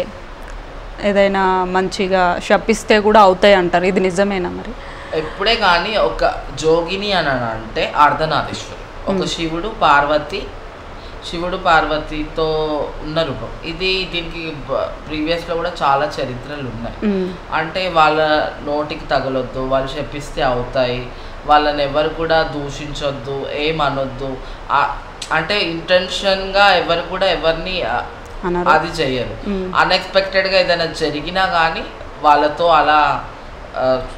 ఏదైనా మంచిగా శపిస్తే కూడా అవుతాయి అంటారు ఇది నిజమేనా మరి ఎప్పుడే కానీ ఒక జోగిని అని అంటే అర్ధనారీశ్వరుడు ఒక శివుడు పార్వతి శివుడు పార్వతితో ఉన్న రూపం ఇది దీనికి ప్రీవియస్లో కూడా చాలా చరిత్రలు ఉన్నాయి మ్మ్. అంటే వాళ్ళ నోటికి తగలొద్దు వాళ్ళు చెప్పిస్తే అవుతాయి వాళ్ళని ఎవరు కూడా దూషించొద్దు ఏమనొద్దు ఆ- అంటే ఇంటెన్షన్గా ఎవరు కూడా ఎవరిని ఆ, అన్నారు అది చెయ్యరు మ్మ్. అన్ఎక్స్పెక్టెడ్గా ఏదైనా జరిగినా కానీ వాళ్ళతో అలా ఆ,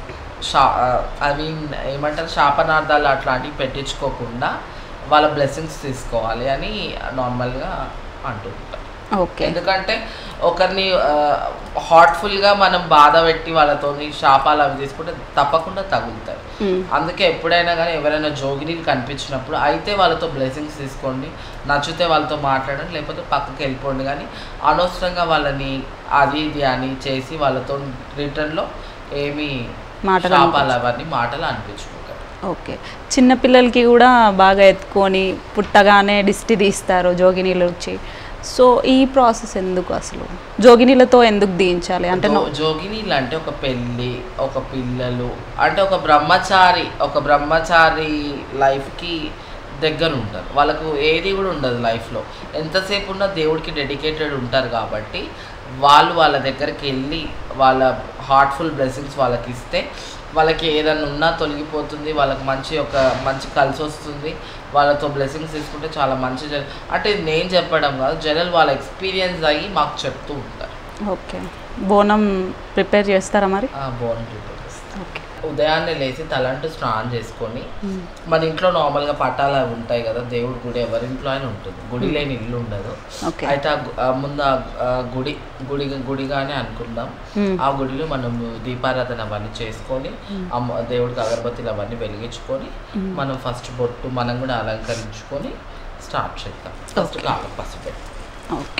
షా ఐ మీన్ ఏమంటారు శాపనార్థాలు అట్లాంటివి పెట్టించుకోకుండా వాళ్ళ బ్లెస్సింగ్స్ తీసుకోవాలి అని నార్మల్గా అంటుంటారు ఓకే ఎందుకంటే ఒకరిని హార్ట్ఫుల్గా మనం బాధ పెట్టి వాళ్ళతోని శాపాలు అవి తీసుకుంటే తప్పకుండా తగులుతాయి మ్మ్. అందుకే ఎప్పుడైనా కానీ ఎవరైనా జోగినీలు కనిపించినప్పుడు అయితే వాళ్ళతో బ్లెస్సింగ్స్ తీసుకోండి నచ్చితే వాళ్ళతో మాట్లాడండి లేకపోతే పక్కకి వెళ్ళిపోండి కానీ అనవసరంగా వాళ్ళని అది ఇది అని చేసి వాళ్ళతో రిటర్న్లో ఏమి మాటలు శాపాలు అవన్నీ మాటలు అనిపించుకోకండి ఓకే చిన్నపిల్లలకి కూడా బాగా ఎత్తుకొని పుట్టగానే దిష్టి తీస్తారు జోగినీళ్ళు వచ్చి సో ఈ ప్రాసెస్ ఎందుకు అసలు జోగినీలతో ఎందుకు దీయించాలి అంటే జో- జోగినీలు అంటే ఒక పెళ్ళి ఒక పిల్లలు అంటే ఒక బ్రహ్మచారి ఒక బ్రహ్మచారి లైఫ్కి దగ్గర ఉంటారు వాళ్ళకు ఏది కూడా ఉండదు లైఫ్లో ఎంతసేపు ఉన్నా దేవుడికి డెడికేటెడ్ ఉంటారు కాబట్టి వాళ్ళు వాళ్ళ దగ్గరికి వెళ్ళి వాళ్ళ హార్ట్ఫుల్ బ్లెస్సింగ్స్ వాళ్ళకి ఇస్తే వాళ్ళకి ఏదైనా ఉన్నా తొలగిపోతుంది వాళ్ళకి మంచి ఒక మంచి కలిసి వస్తుంది వాళ్ళతో బ్లెస్సింగ్స్ తీసుకుంటే చాలా మంచి జన అంటే ఇది నేను చెప్పడం కాదు జనరల్ వాళ్ళ ఎక్స్పీరియన్స్ అయ్యి మాకు చెప్తూ ఉంటారు ఓకే బోనం ప్రిపేర్ చేస్తారా మరి బోన్ ప్రిపేర్ చేస్తాం ఓకే ఉదయాన్నే లేచి తలంటూ స్నానం చేసుకొని మన ఇంట్లో నార్మల్గా పట్టాలు అవి ఉంటాయి కదా దేవుడి గుడి ఎవరింట్లో అయినా ఉంటుంది గుడి లేని ఇల్లు ఉండదు ఓకే అయితే ఆ గు- ఆ ముందు ఆ గు- ఆ గుడి గుడి గుడిగానే అనుకుందాం మ్మ్. ఆ గుడిలో మనం దీపారాధన అవన్నీ చేసుకొని అమ్మ దేవుడికి అగరబత్తులు అవన్నీ వెలిగించుకొని మనం ఫస్ట్ బొట్టు మనం కూడా అలంకరించుకొని స్టార్ట్ చేద్దాం ఫస్ట్ Okay. కాళ్ళ పసుపు ఓకే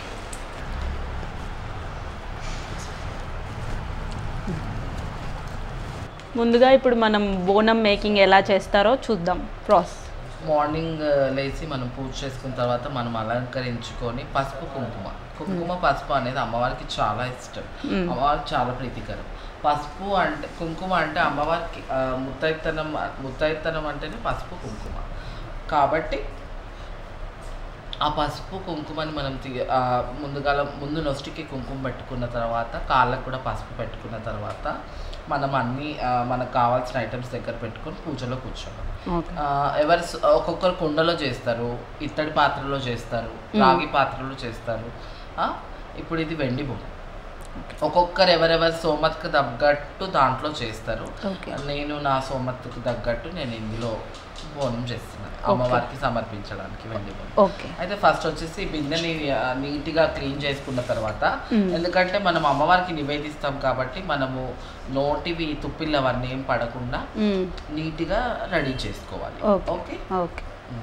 ముందుగా ఇప్పుడు మనం బోనం మేకింగ్ ఎలా చేస్తారో చూద్దాం ప్రాసెస్ మార్నింగ్ లేచి మనం పూజ చేసుకున్న తర్వాత మనం అలంకరించుకొని పసుపు కుంకుమ కుంకుమ పసుపు అనేది అమ్మవారికి చాలా ఇష్టం మ్మ్. అమ్మవారికి చాలా ప్రీతికరం పసుపు అంటే కుంకుమ అంటే అమ్మవారికి ఆ, ముత్తైతనం ముత్తైతనం అంటేనే పసుపు కుంకుమ కాబట్టి ఆ పసుపు కుంకుమని మనం తీ- ఆ, ముందుగా ముందు నొస్టికి కుంకుమ పెట్టుకున్న తర్వాత కాళ్ళకు కూడా పసుపు పెట్టుకున్న తర్వాత మనం అన్ని ఆ, మనకు కావాల్సిన ఐటమ్స్ దగ్గర పెట్టుకొని పూజలో కూర్చోవాలి ఓకే ఆ, ఎవరు స- ఒక్కొక్కరు కుండలో చేస్తారు ఇత్తడి పాత్రలో చేస్తారు రాగి పాత్రలో చేస్తారు ఆ, ఇప్పుడు ఇది వెండి బొమ్మ ఒక్కొక్కరు ఎవరెవరి సోమత్కు తగ్గట్టు దాంట్లో చేస్తారు ఓకే నేను నా సోమత్తుకు తగ్గట్టు నేను ఇందులో బోనం చేస్తున్నాను అమ్మవారికి సమర్పించడానికి వెండి బొమ్మ ఓకే అయితే ఫస్ట్ వచ్చేసి ఈ బిందెని ఆ, నీట్గా క్లీన్ చేసుకున్న తర్వాత మ్మ్. ఎందుకంటే మనం అమ్మవారికి నివేదిస్తాం కాబట్టి మనము నోటివి తుప్పిళ్ళు అవన్నీ ఏం పడకుండా మ్మ్. నీట్గా రెడీ చేసుకోవాలి ఓకే. ఓకే ఓకే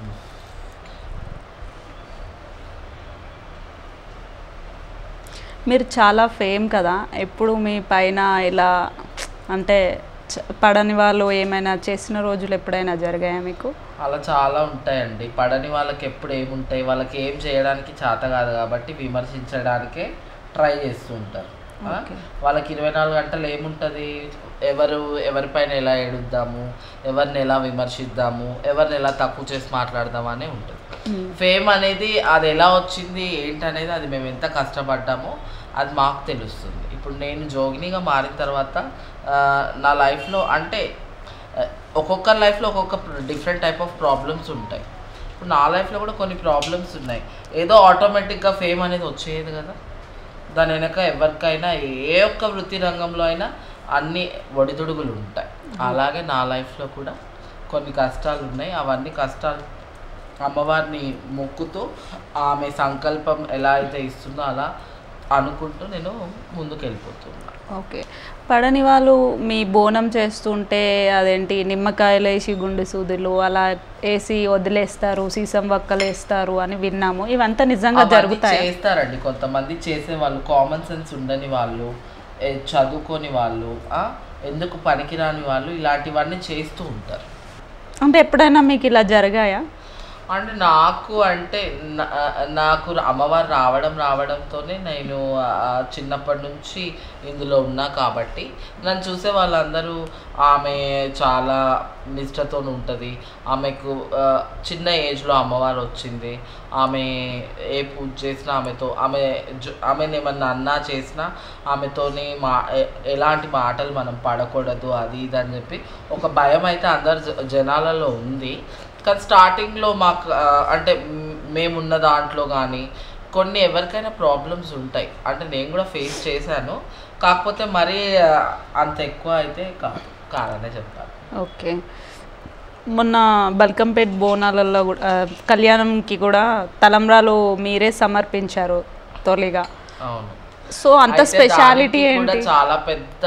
మీరు చాలా ఫేమ్ కదా ఎప్పుడు మీ పైన ఇలా అంటే చ- పడని వాళ్ళు ఏమైనా చేసిన రోజులు ఎప్పుడైనా జరిగాయా మీకు అలా చాలా ఉంటాయండి పడని వాళ్ళకి ఎప్పుడు ఏముంటాయి వాళ్ళకి ఏం చేయడానికి చేత కాదు కాబట్టి విమర్శించడానికే ట్రై చేస్తూ ఉంటారు ఆ? ఓకే. వాళ్ళకి ఇరవై నాలుగు గంటలు ఏముంటుంది ఎవరు ఎవరిపైన ఎలా ఏడుద్దాము ఎవరిని ఎలా విమర్శిద్దాము ఎవరిని ఎలా తక్కువ చేసి మాట్లాడదాము అనే ఉంటుంది మ్మ్. ఫేమ్ అనేది అది ఎలా వచ్చింది ఏంటనేది అది మేము ఎంత కష్టపడ్డామో అది మాకు తెలుస్తుంది ఇప్పుడు నేను జోగినిగా మారిన తర్వాత ఆ, నా లైఫ్లో అంటే ఆ, ఒక్కొక్కరి లైఫ్లో ఒక్కొక్క డిఫరెంట్ టైప్ ఆఫ్ ప్రాబ్లమ్స్ ఉంటాయి ఇప్పుడు నా లైఫ్లో కూడా కొన్ని ప్రాబ్లమ్స్ ఉన్నాయి ఏదో ఆటోమేటిక్గా ఫేమ్ అనేది వచ్చేది కదా దాని వెనక ఎవరికైనా ఏ ఒక్క వృత్తి రంగంలో అయినా అన్ని ఒడిదుడుగులు ఉంటాయి అలాగే నా లైఫ్లో కూడా కొన్ని కష్టాలు ఉన్నాయి అవన్నీ కష్టాలు అమ్మవారిని మొక్కుతూ ఆమె సంకల్పం ఎలా అయితే ఇస్తుందో అలా అనుకుంటూ నేను ముందుకు వెళ్ళిపోతున్నా ఓకే పడని వాళ్ళు మీ బోనం చేస్తుంటే అదేంటి నిమ్మకాయలు వేసి గుండె సూదులు అలా వేసి వదిలేస్తారు సీసం వక్కలు వేస్తారు అని విన్నాము ఇవంతా నిజంగా అవన్నీ జరుగుతాయి చేస్తారండి కొంతమంది చేసే వాళ్ళు కామన్ సెన్స్ ఉండని వాళ్ళు ఏ, చదువుకోని వాళ్ళు ఆ, ఎందుకు పనికిరాని వాళ్ళు ఇలాంటివన్నీ చేస్తూ ఉంటారు అంటే ఎప్పుడైనా మీకు ఇలా జరిగాయా అంటే నాకు అంటే నా- నాకు అమ్మవారు రావడం రావడంతోనే నేను ఆ, చిన్నప్పటి నుంచి ఇందులో ఉన్నా కాబట్టి నన్ను చూసే వాళ్ళందరూ ఆమె చాలా నిష్ఠతో ఉంటుంది ఆమెకు ఆ, చిన్న ఏజ్లో అమ్మవారు వచ్చింది ఆమె ఏ పూజ చేసినా ఆమెతో ఆమె జ- ఆమెను ఏమన్నా అన్నా చేసినా ఆమెతోని మా ఎ- ఎలాంటి మాటలు మనం పడకూడదు అది ఇది అని చెప్పి ఒక భయం అయితే అందరు జ- జనాలలో ఉంది కానీ స్టార్టింగ్లో మాకు ఆ, అంటే మ్, మేమున్న దాంట్లో కానీ కొన్ని ఎవరికైనా ప్రాబ్లమ్స్ ఉంటాయి అంటే నేను కూడా ఫేస్ చేశాను కాకపోతే మరీ ఆ, అంత ఎక్కువ అయితే కాదు కాదనే చెప్తాను ఓకే మొన్న బల్కంపేట్ బోనాలలో కూడా ఆ, కళ్యాణంకి కూడా తలంబ్రాలు మీరే సమర్పించారు తొలిగా అవును సో అంత అయితే స్పెషాలిటీ దానికి కూడా ఏంటి చాలా పెద్ద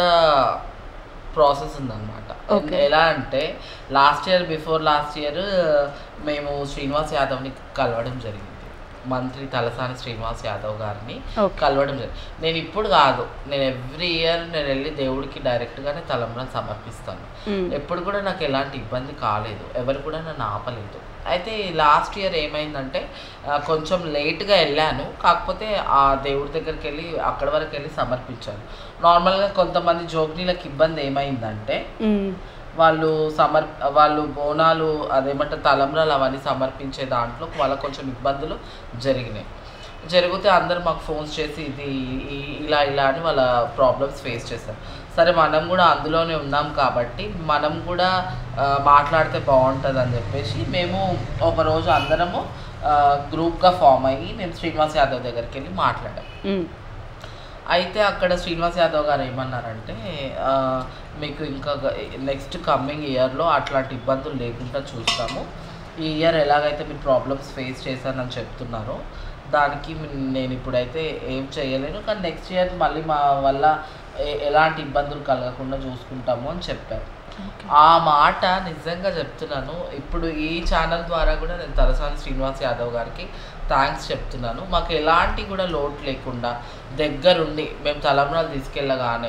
ప్రాసెస్ ఉందన్నమాట Okay. ఎలా అంటే last year before last year మేము శ్రీనివాస్ యాదవ్ని కలవడం జరిగింది మంత్రి తలసాని శ్రీనివాస్ యాదవ్ గారిని Okay. కలవడం జరిగింది నేను ఇప్పుడు కాదు నేను ఎవ్రీ ఇయర్ నేను వెళ్ళి దేవుడికి డైరెక్ట్గానే తలంబ్రాలు సమర్పిస్తాను మ్మ్. ఎప్పుడు కూడా నాకు ఎలాంటి ఇబ్బంది కాలేదు ఎవరు కూడా నన్ను ఆపలేదు అయితే లాస్ట్ ఇయర్ ఏమైందంటే ఆ, కొంచెం లేట్గా వెళ్ళాను కాకపోతే ఆ దేవుడి దగ్గరికి వెళ్ళి అక్కడి వరకు వెళ్ళి సమర్పించాను నార్మల్గా కొంతమంది జోగ్నీలకు ఇబ్బంది ఏమైందంటే మ్మ్. వాళ్ళు సమర్ వాళ్ళు బోనాలు అదేమంటారు తలంబ్రాలు అవన్నీ సమర్పించే దాంట్లో వాళ్ళకు కొంచెం ఇబ్బందులు జరిగినాయి జరిగితే అందరు మాకు ఫోన్స్ చేసి ఇది ఈ- ఇలా ఇలా అని వాళ్ళ ప్రాబ్లమ్స్ ఫేస్ చేశారు సరే మనం కూడా అందులోనే ఉన్నాం కాబట్టి మనం కూడా ఆ, మాట్లాడితే బాగుంటుంది అని చెప్పేసి మేము ఒకరోజు అందరము గ్రూప్గా ఫామ్ అయ్యి మేము శ్రీనివాస్ యాదవ్ దగ్గరికి వెళ్ళి మాట్లాడాం మ్మ్. అయితే అక్కడ శ్రీనివాస్ యాదవ్ గారు ఏమన్నారంటే ఆ, మీకు ఇంకా నెక్స్ట్ కమ్మింగ్ ఇయర్లో అట్లాంటి ఇబ్బందులు లేకుండా చూస్తాము ఈ ఇయర్ ఎలాగైతే మీరు ప్రాబ్లమ్స్ ఫేస్ చేశానని చెప్తున్నారో దానికి మీ- నేను ఇప్పుడైతే ఏం చేయలేను కానీ నెక్స్ట్ ఇయర్ మళ్ళీ మా వల్ల ఎ- ఎలాంటి ఇబ్బందులు కలగకుండా చూసుకుంటాము అని చెప్పారు ఆ మాట నిజంగా చెప్తున్నాను ఇప్పుడు ఈ ఛానల్ ద్వారా కూడా నేను తలసాని శ్రీనివాస్ యాదవ్ గారికి థ్యాంక్స్ చెప్తున్నాను మాకు ఎలాంటి కూడా లోటు లేకుండా దగ్గరుండి మేము తలంబ్రాలు తీసుకెళ్ళగానే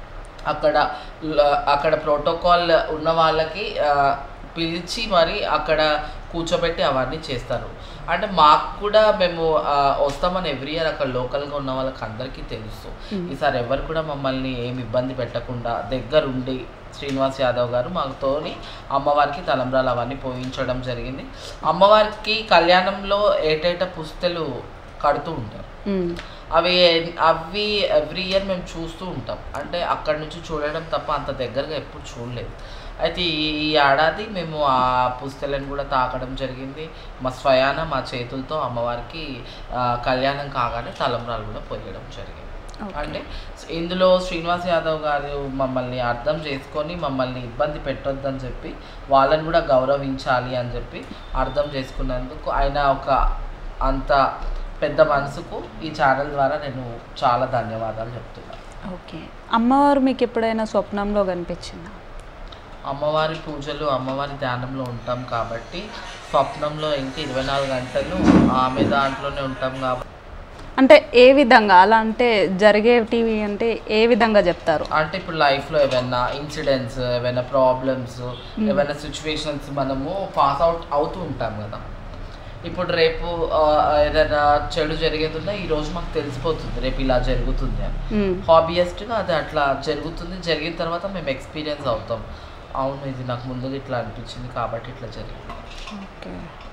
అక్కడ ల- అక్కడ ప్రోటోకాల్ ఉన్న వాళ్ళకి ఆ, పిలిచి మరి అక్కడ కూర్చోబెట్టి అవన్నీ చేస్తారు అంటే మాకు కూడా మేము ఆ, వస్తామని ఎవ్రీ ఇయర్ అక్కడ లోకల్గా ఉన్న వాళ్ళకి అందరికీ తెలుసు ఈసారి ఎవరు కూడా మమ్మల్ని ఏమి ఇబ్బంది పెట్టకుండా దగ్గరుండి శ్రీనివాస్ యాదవ్ గారు మాతోని అమ్మవారికి తలంబ్రాలు అవన్నీ పోయించడం జరిగింది అమ్మవారికి కళ్యాణంలో ఏటేటా పుస్తలు కడుతూ ఉంటారు మ్మ్. అవి అవి ఎవ్రీ ఇయర్ మేము చూస్తూ ఉంటాం అంటే అక్కడి నుంచి చూడడం తప్ప అంత దగ్గరగా ఎప్పుడు చూడలేదు అయితే ఈ ఈ ఏడాది మేము ఆ పుస్తలను కూడా తాకడం జరిగింది మా స్వయాన మా చేతులతో అమ్మవారికి ఆ, కళ్యాణం కాగానే తలంబ్రాలు కూడా పోయడం జరిగింది Okay. అంటే ఇందులో శ్రీనివాస్ యాదవ్ గారు మమ్మల్ని అర్థం చేసుకొని మమ్మల్ని ఇబ్బంది పెట్టొద్దని చెప్పి వాళ్ళని కూడా గౌరవించాలి అని చెప్పి అర్థం చేసుకున్నందుకు ఆయన ఒక అంత పెద్ద మనసుకు ఈ ఛానల్ ద్వారా నేను చాలా ధన్యవాదాలు చెప్తున్నాను ఓకే అమ్మవారు మీకు ఎప్పుడైనా స్వప్నంలో కనిపించిందా అమ్మవారి పూజలు అమ్మవారి ధ్యానంలో ఉంటాం కాబట్టి స్వప్నంలో ఇంకా ఇరవై నాలుగు గంటలు ఆమె దాంట్లోనే ఉంటాం కాబట్టి అంటే ఏ విధంగా అలా అంటే జరిగేటివి అంటే ఏ విధంగా చెప్తారు అంటే ఇప్పుడు లైఫ్లో ఏమైనా ఇన్సిడెంట్స్ ఏమైనా ప్రాబ్లమ్స్ ఏమైనా సిచ్యువేషన్స్ మనము పాస్ అవుట్ అవుతూ ఉంటాం కదా ఇప్పుడు రేపు ఆ, ఏదైనా చెడు జరిగేది ఉన్నా ఈ రోజు మాకు తెలిసిపోతుంది రేపు ఇలా జరుగుతుంది అని మ్మ్. హాబియస్ట్గా అది అట్లా జరుగుతుంది జరిగిన తర్వాత మేము ఎక్స్పీరియన్స్ అవుతాం అవును ఇది నాకు ముందుగా ఇట్లా అనిపించింది కాబట్టి ఇట్లా జరిగింది ఓకే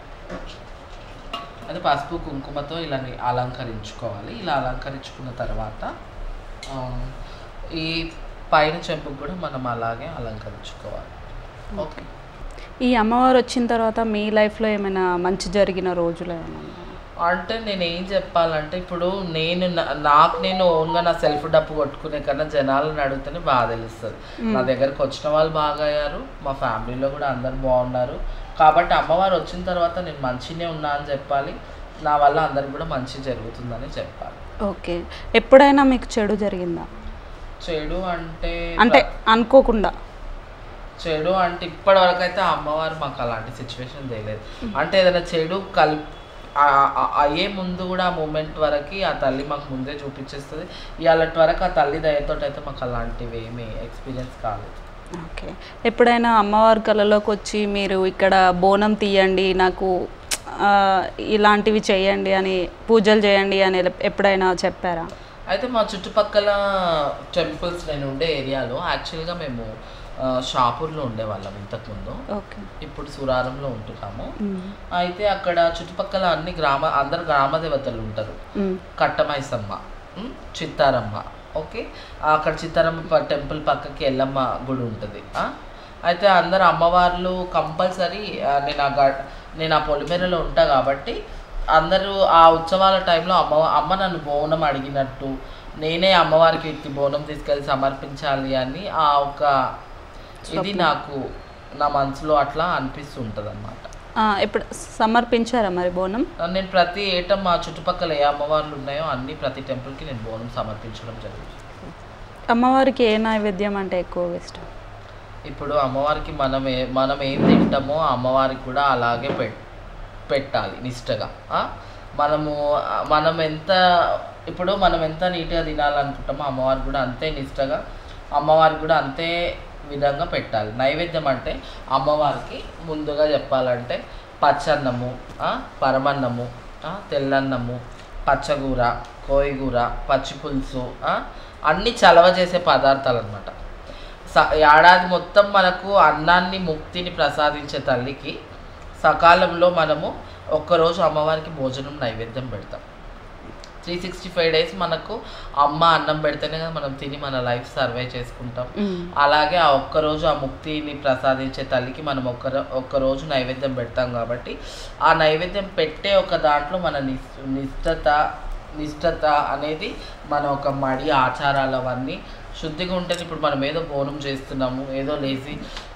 అది పసుపు కుంకుమతో ఇలా ని- అలంకరించుకోవాలి ఇలా అలంకరించుకున్న తర్వాత ఆ, ఈ పైన చెంపుకు కూడా మనం అలాగే అలంకరించుకోవాలి ఓకే ఈ అమ్మవారు వచ్చిన తర్వాత మీ లైఫ్లో ఏమైనా మంచి జరిగిన రోజులు ఏమైనా ఉన్నాయా? అంటే నేను ఏం చెప్పాలంటే ఇప్పుడు నేను నా- నాకు నేను ఓన్గా నా సెల్ఫ్ డప్పు కొట్టుకునే కన్నా జనాలను అడిగితేనే బాగా తెలుస్తుంది నా దగ్గరకు వచ్చిన వాళ్ళు బాగా అయ్యారు మా ఫ్యామిలీలో కూడా అందరు బాగున్నారు కాబట్టి అమ్మవారు వచ్చిన తర్వాత నేను మంచినే ఉన్నా అని చెప్పాలి నా వల్ల అందరికి కూడా మంచి జరుగుతుందని చెప్పాలి ఓకే ఎప్పుడైనా మీకు చెడు జరిగిందా చెడు అంటే అంటే అనుకోకుండా చెడు అంటే ఇప్పటి వరకు అయితే అమ్మవారు మాకు అలాంటి సిచ్యువేషన్ తెలియదు అంటే ఏదైనా చెడు కల్ ఆ- ఆ- అయ్యే ముందు కూడా ఆ మూమెంట్ వరకు ఆ తల్లి మాకు ముందే చూపించేస్తుంది ఇవాళటి వరకు ఆ తల్లి దయతో అయితే మాకు అలాంటివి ఏమీ ఎక్స్పీరియన్స్ కాలేదు ఓకే ఎప్పుడైనా అమ్మవారి కళలోకి వచ్చి మీరు ఇక్కడ బోనం తీయండి నాకు ఆ, ఇలాంటివి చేయండి అని పూజలు చేయండి అని ఎప్పుడైనా చెప్పారా అయితే మా చుట్టుపక్కల టెంపుల్స్ నేను ఉండే ఏరియాలో యాక్చువల్గా మేము ఆ, షాపూర్లో ఉండేవాళ్ళం ఇంతకుముందు ఓకే ఇప్పుడు సురారంలో ఉంటున్నాము మ్మ్. అయితే అక్కడ చుట్టుపక్కల అన్ని గ్రామ అందరు గ్రామ దేవతలు ఉంటారు మ్మ్. కట్టమైసమ్మ ఉమ్, చిత్తారమ్మ ఓకే అక్కడ చిత్తారమ్మ ప- టెంపుల్ పక్కకి ఎల్లమ్మ గుడి ఉంటుంది ఆ? అయితే అందరు అమ్మవార్లు కంపల్సరీ నేను ఆ గ నేను ఆ పొలిమేరలో ఉంటా కాబట్టి అందరూ ఆ ఉత్సవాల టైంలో అమ్మ అమ్మ నన్ను బోనం అడిగినట్టు నేనే అమ్మవారికి ఎత్తి బోనం తీసుకెళ్ళి సమర్పించాలి అని ఆ ఒక ఇది నాకు నా మనసులో అట్లా అనిపిస్తుంటుంది అనమాట ఆ, ఇప్పుడు సమర్పించారా మరి బోనం నేను ప్రతి ఏటం మా చుట్టుపక్కల ఏ అమ్మవార్లు ఉన్నాయో అన్ని ప్రతి టెంపుల్కి నేను బోనం సమర్పించడం జరుగుతుంది అమ్మవారికి ఏ నైవేద్యం అంటే ఎక్కువగా ఇష్టం ఇప్పుడు అమ్మవారికి మనం ఏ మనం ఏం తింటామో ఆ అమ్మవారికి కూడా అలాగే పెట్ పెట్టాలి నిష్టగా ఆ? మనము ఆ, మనం ఎంత ఇప్పుడు మనం ఎంత నీట్గా తినాలనుకుంటామో అమ్మవారికి కూడా అంతే నిష్టగా అమ్మవారికి కూడా అంతే విధంగా పెట్టాలి నైవేద్యం అంటే అమ్మవారికి ముందుగా చెప్పాలంటే పచ్చన్నము ఆ, పరమన్నము ఆ, తెల్లన్నము పచ్చగూర కోయిగూర పచ్చి పులుసు ఆ, అన్నీ చలవ చేసే పదార్థాలు అనమాట స- ఏడాది మొత్తం మనకు అన్నాన్ని ముక్తిని ప్రసాదించే తల్లికి సకాలంలో మనము ఒక్కరోజు అమ్మవారికి భోజనం నైవేద్యం పెడతాం త్రీ సిక్స్టీ ఫైవ్ డేస్ మనకు అమ్మ అన్నం పెడితేనే కదా మనం తిని మన లైఫ్ సర్వే చేసుకుంటాం మ్మ్. అలాగే ఆ ఒక్కరోజు ఆ ముక్తిని ప్రసాదించే తల్లికి మనం ఒక్క ఒక్కరోజు నైవేద్యం పెడతాం కాబట్టి ఆ నైవేద్యం పెట్టే ఒక దాంట్లో మన నిస్ నిష్టత నిష్టత అనేది మన ఒక మడి ఆచారాలు అవన్నీ శుద్ధిగా ఉంటేనే ఇప్పుడు మనం ఏదో బోనం చేస్తున్నాము ఏదో లేచి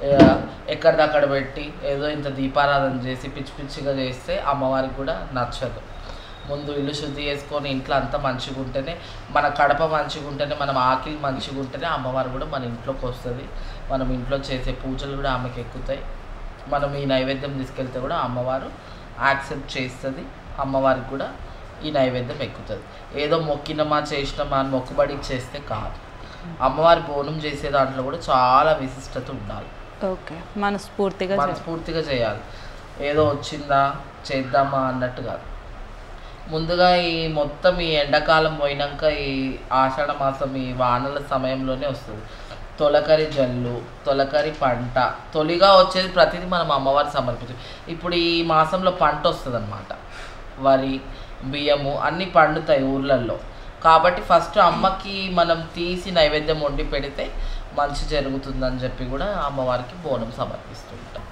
ఎక్కడిదక్కడ పెట్టి ఏదో ఇంత దీపారాధన చేసి పిచ్చి పిచ్చిగా చేస్తే అమ్మవారికి కూడా నచ్చదు ముందు ఇల్లు శుద్ధి చేసుకొని ఇంట్లో అంతా మంచిగా ఉంటేనే మన కడప మంచిగా ఉంటేనే మనం ఆకిలి మంచిగా ఉంటేనే అమ్మవారు కూడా మన ఇంట్లోకి వస్తుంది మనం ఇంట్లో చేసే పూజలు కూడా ఆమెకి ఎక్కుతాయి మనం ఈ నైవేద్యం తీసుకెళ్తే కూడా అమ్మవారు యాక్సెప్ట్ చేస్తుంది అమ్మవారికి కూడా ఈ నైవేద్యం ఎక్కుతుంది ఏదో మొక్కినమా చేసినమా అని మొక్కుబడికి చేస్తే కాదు అమ్మవారి బోనం చేసే దాంట్లో కూడా చాలా విశిష్టత ఉండాలి ఓకే మనస్ఫూర్తిగా చేయాలి. మనస్ఫూర్తిగా చేయాలి ఏదో వచ్చిందా చేద్దామా అన్నట్టు కాదు ముందుగా ఈ మొత్తం ఈ ఎండాకాలం పోయినాక ఈ ఆషాఢ మాసం ఈ వానల సమయంలోనే వస్తుంది తొలకరి జల్లు తొలకరి పంట తొలిగా వచ్చేది ప్రతిదీ మనం అమ్మవారికి సమర్పించు ఇప్పుడు ఈ మాసంలో పంట వస్తుంది వరి బియ్యము అన్నీ పండుతాయి ఊర్లలో కాబట్టి ఫస్ట్ అమ్మకి మనం తీసి నైవేద్యం వండి పెడితే మంచి జరుగుతుందని చెప్పి కూడా అమ్మవారికి బోనం సమర్పిస్తుంటాం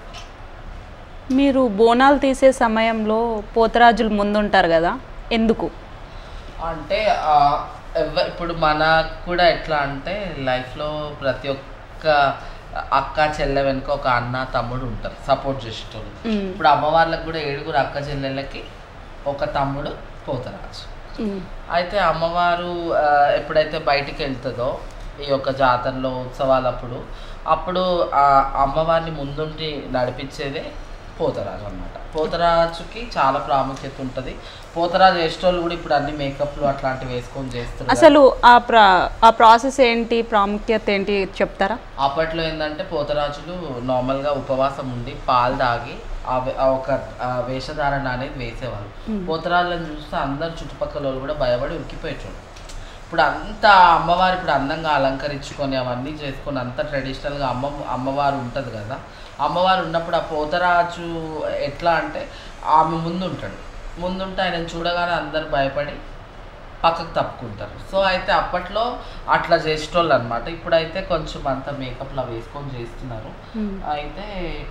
మీరు బోనాలు తీసే సమయంలో పోతరాజులు ముందుంటారు కదా ఎందుకు అంటే ఆ, ఎవ- ఇప్పుడు మనకు కూడా ఎట్లా అంటే లైఫ్లో ప్రతి ఒక్క అక్క చెల్లె వెనుక ఒక అన్న తమ్ముడు ఉంటారు సపోర్ట్ చేసేటోళ్ళు మ్మ్. ఇప్పుడు అమ్మవార్లకు కూడా ఏడుగురు అక్క చెల్లెళ్ళకి ఒక తమ్ముడు పోతరాజు మ్మ్. అయితే అమ్మవారు ఆ, ఎప్పుడైతే బయటికి వెళ్తుందో ఈ యొక్క జాతరలో ఉత్సవాలప్పుడు అప్పుడు ఆ అమ్మవారిని ముందుండి నడిపించేదే పోతరాజు అన్నమాట పోతరాజుకి చాలా ప్రాముఖ్యత ఉంటుంది పోతరాజు వేసేటోళ్ళు కూడా ఇప్పుడు అన్ని మేకప్లు అట్లాంటివి వేసుకొని చేస్తున్నారు అసలు ఆ ప్రా ఆ ప్రాసెస్ ఏంటి ప్రాముఖ్యత ఏంటి చెప్తారా అప్పట్లో ఏంటంటే పోతరాజులు నార్మల్గా ఉపవాసం ఉండి పాలు తాగి ఆ వే- ఆ ఒక ఆ వేషధారణ అనేది వేసేవాళ్ళు పోతరాజులను చూస్తే అందరు చుట్టుపక్కల వాళ్ళు కూడా భయపడి ఉరికిపోయేటోళ్ళు ఇప్పుడు అంత అమ్మవారు ఇప్పుడు అందంగా అలంకరించుకొని అవన్నీ చేసుకొని అంత ట్రెడిషనల్గా అమ్మ అమ్మవారు ఉంటుంది కదా అమ్మవారు ఉన్నప్పుడు ఆ పోతరాజు ఎట్లా అంటే ఆమె ముందు ఉంటాడు ముందుంటే ఆయన చూడగానే అందరు భయపడి పక్కకు తప్పుకుంటారు సో అయితే అప్పట్లో అట్లా చేసేటోళ్ళు అనమాట ఇప్పుడైతే కొంచెం అంత మేకప్లో వేసుకొని చేస్తున్నారు అయితే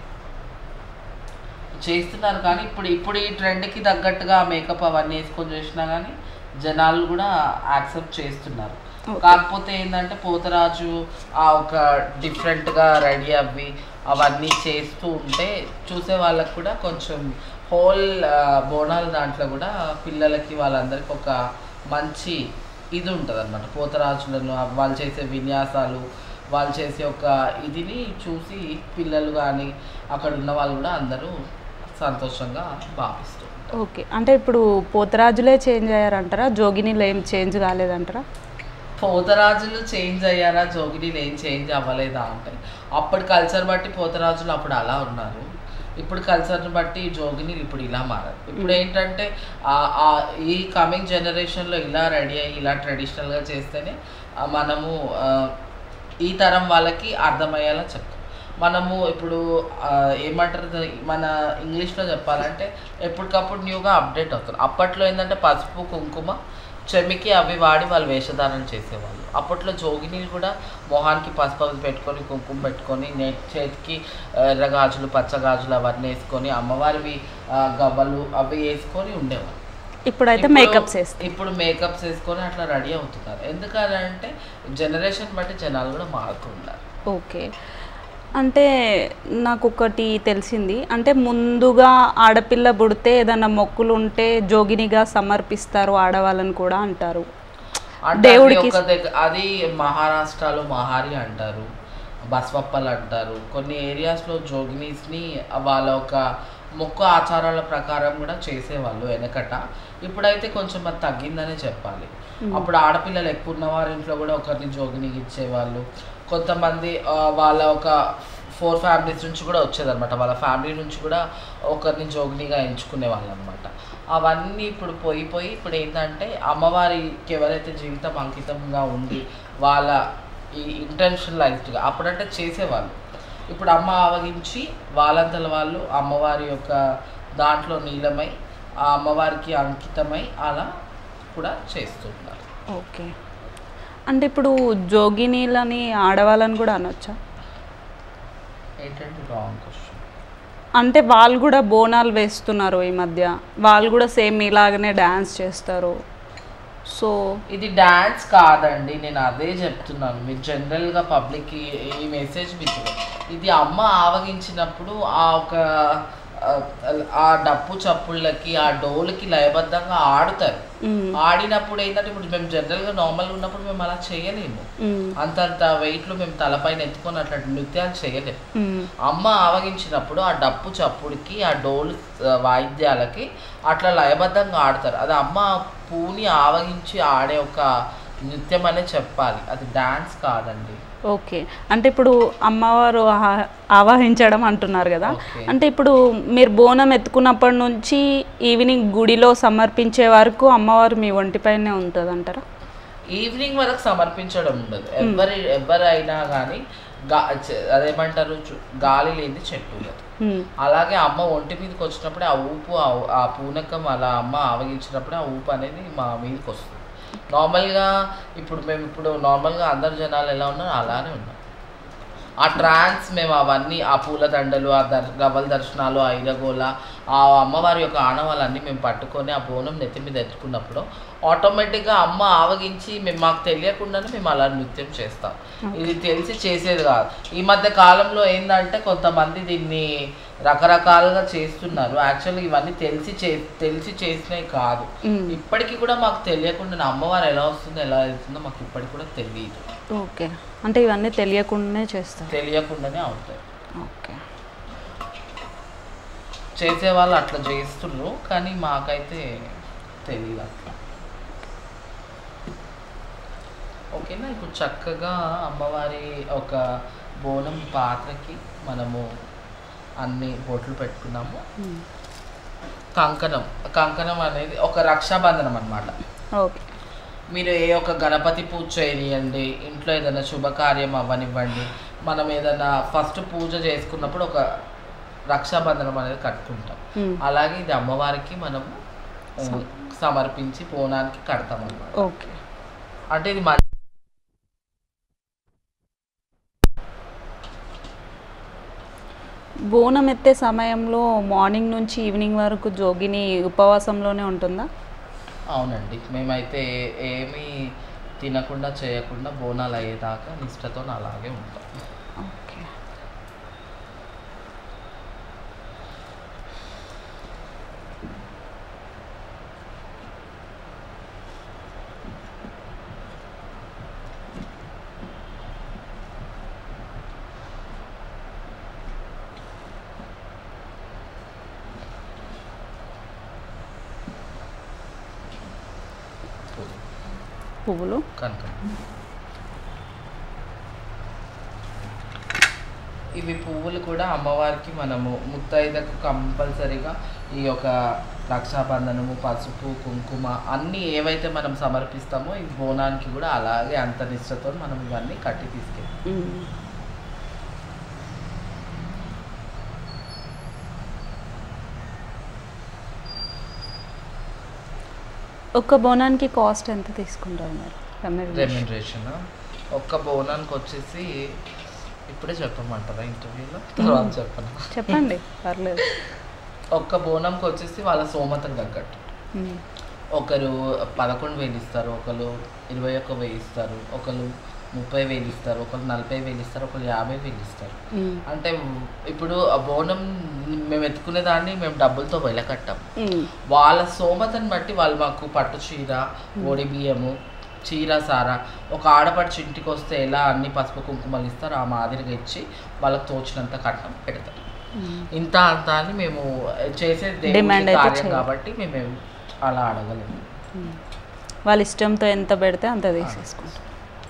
చేస్తున్నారు కానీ ఇప్పుడు ఇప్పుడు ఈ ట్రెండ్కి తగ్గట్టుగా మేకప్ అవన్నీ వేసుకొని చేసినా కానీ జనాలు కూడా యాక్సెప్ట్ చేస్తున్నారు Okay. కాకపోతే ఏంటంటే పోతరాజు ఆ ఒక డిఫరెంట్గా రెడీ అవ్వి అవన్నీ చేస్తూ ఉంటే చూసే వాళ్ళకి కూడా కొంచెం హోల్ బోనాల దాంట్లో కూడా పిల్లలకి వాళ్ళందరికీ ఒక మంచి ఇది ఉంటుంది అనమాట పోతరాజులను ఆ వాళ్ళు చేసే విన్యాసాలు వాళ్ళు చేసే ఒక ఇదిని చూసి పిల్లలు కానీ అక్కడ ఉన్న వాళ్ళు కూడా అందరూ సంతోషంగా భావిస్తూ ఉంటారు. ఓకే అంటే ఇప్పుడు పోతరాజులే చేంజ్ అయ్యారంటారా జోగినీలో ఏం చేంజ్ కాలేదంటారా పోతరాజులు చేంజ్ అయ్యారా జోగినీలు ఏం చేంజ్ అవ్వలేదా అంటే అప్పటి కల్చర్ బట్టి పోతరాజులు అప్పుడు అలా ఉన్నారు ఇప్పుడు కల్చర్ని బట్టి జోగినీలు ఇప్పుడు ఇలా మారారు ఇప్పుడు ఏంటంటే ఆ- ఆ ఈ కమింగ్ జనరేషన్లో ఇలా రెడీ అయ్యి ఇలా ట్రెడిషనల్గా చేస్తేనే ఆ, మనము ఆ, ఈ తరం వాళ్ళకి అర్థమయ్యేలా చెప్తాం మనము ఇప్పుడు ఆ, ఏమంటారు దాన్ని? మన ఇంగ్లీష్లో చెప్పాలంటే ఎప్పటికప్పుడు న్యూగా అప్డేట్ అవుతారు అప్పట్లో ఏంటంటే పసుపు కుంకుమ చెమికి అవి వాడి వాళ్ళు వేషధారణ చేసేవాళ్ళు అప్పట్లో జోగినీలు కూడా మొహానికి పసుపు అవి పెట్టుకొని కుంకుమ పెట్టుకొని నే చేతికి ఆ, ఎర్రగాజులు పచ్చగాజులు అవన్నీ వేసుకొని అమ్మవారివి ఆ, గవ్వలు అవి వేసుకొని ఉండేవాళ్ళు ఇప్పుడైతే ఇప్పుడు- మేకప్స్ వేస్తారు ఇప్పుడు మేకప్స్ వేసుకొని అట్లా రెడీ అవుతున్నారు ఎందుకని అంటే జనరేషన్ బట్టి జనాలు కూడా మారుతున్నారు ఓకే అంటే నాకు ఒకటి తెలిసింది అంటే ముందుగా ఆడపిల్ల పుడితే ఏదైనా మొక్కులు ఉంటే జోగినిగా సమర్పిస్తారు ఆడవాళ్ళని కూడా అంటారు అంటే దేవుడికి- అది ఒక దగ్గ- అది మహారాష్ట్రలో మహారి అంటారు బస్వప్పలు అంటారు కొన్ని ఏరియాస్లో జోగినీస్ని వాళ్ళ ఒక మొక్కు ఆచారాల ప్రకారం కూడా చేసేవాళ్ళు వెనకట ఇప్పుడైతే కొంచెం అది తగ్గిందనే చెప్పాలి అప్పుడు ఆడపిల్లలు ఎక్కువ ఉన్న వారి ఇంట్లో కూడా ఒకరిని జోగినికి ఇచ్చేవాళ్ళు కొంతమంది ఆ, వాళ్ళ ఒక ఫోర్ ఫ్యామిలీస్ నుంచి కూడా వచ్చేదన్నమాట వాళ్ళ ఫ్యామిలీ నుంచి కూడా ఒకరిని జోగినిగా ఎంచుకునే వాళ్ళు అనమాట అవన్నీ ఇప్పుడు పోయి పోయి ఇప్పుడు ఏంటంటే అమ్మవారికి ఎవరైతే జీవితం అంకితంగా ఉండి వాళ్ళ ఈ ఇంటెన్షనలైజ్డ్గా అప్పుడంటే చేసేవాళ్ళు ఇప్పుడు అమ్మ ఆవగించి వాళ్ళంతల వాళ్ళు అమ్మవారి యొక్క దాంట్లో నీలమై ఆ అమ్మవారికి అంకితమై అలా కూడా చేస్తున్నారు ఓకే అంటే ఇప్పుడు జోగినీలని ఆడవాళ్ళని కూడా అనొచ్చా ఏంటంటే రాంగ్ క్వశ్చన్ అంటే వాళ్ళు కూడా బోనాలు వేస్తున్నారు ఈ మధ్య వాళ్ళు కూడా సేమ్ ఇలాగనే డ్యాన్స్ చేస్తారు సో ఇది డాన్స్ కాదండి నేను అదే చెప్తున్నాను మీరు జనరల్గా పబ్లిక్కి ఈ మెసేజ్ మీకు ఇది అమ్మ ఆవగించినప్పుడు ఆ ఒక ఆ, ఆ డప్పు చప్పుళ్ళకి ఆ డోలుకి లయబద్ధంగా ఆడుతారు మ్, ఆడినప్పుడు ఏంటంటే ఇప్పుడు మేము జనరల్గా నార్మల్గా ఉన్నప్పుడు మేము అలా చేయలేము మ్, అంతంత వెయిట్లో మేము తలపైన ఎత్తుకొని అట్లాంటి నృత్యాలు చేయలేము మ్, అమ్మ ఆవగించినప్పుడు ఆ డప్పు చప్పుడుకి ఆ డోలు ఆ, వాయిద్యాలకి అట్లా లయబద్ధంగా ఆడతారు అది అమ్మ పూని ఆవగించి ఆడే ఒక నృత్యం అనే చెప్పాలి అది డాన్స్ కాదండి ఓకే అంటే ఇప్పుడు అమ్మవారు ఆహా- ఆవాహించడం అంటున్నారు కదా ఓకే. అంటే ఇప్పుడు మీరు బోనం ఎత్తుకున్నప్పటి నుంచి ఈవినింగ్ గుడిలో సమర్పించే వరకు అమ్మవారు మీ ఒంటిపైనే ఉంటుంది అంటారా ఈవినింగ్ వరకు సమర్పించడం ఉండదు ఎవరి ఎవరైనా కానీ గా చ- అదేమంటారు చు- గాలి లేని చెట్టు ఉండదు మ్, అలాగే అమ్మ ఒంటి మీదకి వచ్చినప్పుడే ఆ ఊపు ఆ- ఆ పూనకం అలా అమ్మ ఆవగించినప్పుడే ఆ ఊపు అనేది మా మీదకి వస్తుంది నార్మల్గా ఇప్పుడు మేము ఇప్పుడు నార్మల్గా అందరు జనాలు ఎలా ఉన్నారు అలానే ఉన్నాం ఆ ట్రాన్స్ మేము అవన్నీ ఆ పూల దండలు ఆ దర్ గవ్వల దర్శనాలు ఆ ఇరగోల ఆ అమ్మవారి యొక్క ఆనవాళ్ళన్నీ మేము పట్టుకొని ఆ బోనం నెత్తి మీద ఎత్తుకున్నప్పుడు ఆటోమేటిక్గా అమ్మ ఆవగించి మేము మాకు తెలియకుండానే మేము అలా నృత్యం చేస్తాం ఇది తెలిసి చేసేది కాదు ఈ మధ్య కాలంలో ఏంటంటే కొంతమంది దీన్ని రకరకాలుగా చేస్తున్నారు యాక్చువల్లీ ఇవన్నీ తెలిసి చే తెలిసి చేసినవి కాదు మ్, ఇప్పటికీ కూడా మాకు తెలియకుండా అమ్మవారు ఎలా వస్తుందో ఎలా వెళ్తుందో మాకు ఇప్పటికి కూడా తెలియదు ఓకే అంటే ఇవన్నీ తెలియకుండానే చేస్తారు తెలియకుండానే అవుతాయి ఓకే చేసే వాళ్ళు అట్లా చేస్తున్నారు కానీ మాకైతే తెలియదు అట్లా ఓకేనా ఇప్పుడు చక్కగా అమ్మవారి ఒక బోనం పాత్రకి మనము అన్ని బొట్లు పెట్టుకున్నాము మ్, కంకణం కంకణం అనేది ఒక రక్షాబంధనం అన్నమాట ఓకే మీరు ఏ ఒక గణపతి పూజ చేయనియండి ఇంట్లో ఏదైనా శుభకార్యం అవ్వనివ్వండి మనం ఏదైనా ఫస్ట్ పూజ చేసుకున్నప్పుడు ఒక రక్షాబంధనం అనేది కట్టుకుంటాం మ్, అలాగే ఇది అమ్మవారికి మనము ఆ, సమర్పించి బోనానికి కడతాం అన్నమాట ఓకే అంటే ఇది మంచి బోనం ఎత్తే సమయంలో మార్నింగ్ నుంచి ఈవినింగ్ వరకు జోగిని ఉపవాసంలోనే ఉంటుందా అవునండి మేమైతే ఏమీ తినకుండా చేయకుండా బోనాలు అయ్యేదాకా నిష్టతో అలాగే ఉంటాం ఓకే పువ్వులు కనుక ఇవి పువ్వులు కూడా అమ్మవారికి మనము ముత్తైదకు కంపల్సరీగా ఈ యొక్క రక్షాబంధనము పసుపు కుంకుమ అన్నీ ఏవైతే మనం సమర్పిస్తామో ఈ బోనానికి కూడా అలాగే అంత నిష్టతో మనం ఇవన్నీ కట్టి తీసుకెళ్ళాం మ్. ఒక్క బోనానికి కాస్ట్ ఎంత తీసుకుంటారు మీరు రెమ్యూనరేషన్? రెమ్యూనరేషన్ ఒక్క బోనానికి వచ్చేసి ఇప్పుడే చెప్పమంటారా ఇంటర్వ్యూలో తర్వాత చెప్పను చెప్పండి పర్లేదు ఒక్క బోనంకి వచ్చేసి వాళ్ళ సోమతకు తగ్గట్టు మ్. ఒకరు పదకొండు వేలు ఇస్తారు ఒకరు ఇరవై ఒక్క వెయ్యి ఇస్తారు ఒకరు ముప్పై వేలు ఇస్తారు ఒకరు నలభై వేలు ఇస్తారు ఒకరు యాభై వేలు ఇస్తారు మ్మ్. అంటే ఇప్పుడు ఆ బోనం మేము ఎత్తుకునే దాన్ని మేము డబ్బులతో వెలకట్టాం మ్మ్. వాళ్ళ సోమతని బట్టి వాళ్ళు మాకు పట్టు చీర ఓడి బియ్యము చీర సార ఒక ఆడపడుచు ఇంటికి వస్తే ఎలా అన్ని పసుపు కుంకుమలు ఇస్తారు ఆ మాదిరిగా ఇచ్చి వాళ్ళకి తోచినంత కట్నం పెడతారు మ్మ్. ఇంత అంత అని మేము చేసే దేవుడి Demand అయితే కార్యం చేయరు. కాబట్టి మేము అలా అడగలేము మ్మ్. వాళ్ళ ఇష్టంతో ఎంత పెడితే అంత తీసేసుకుంటాం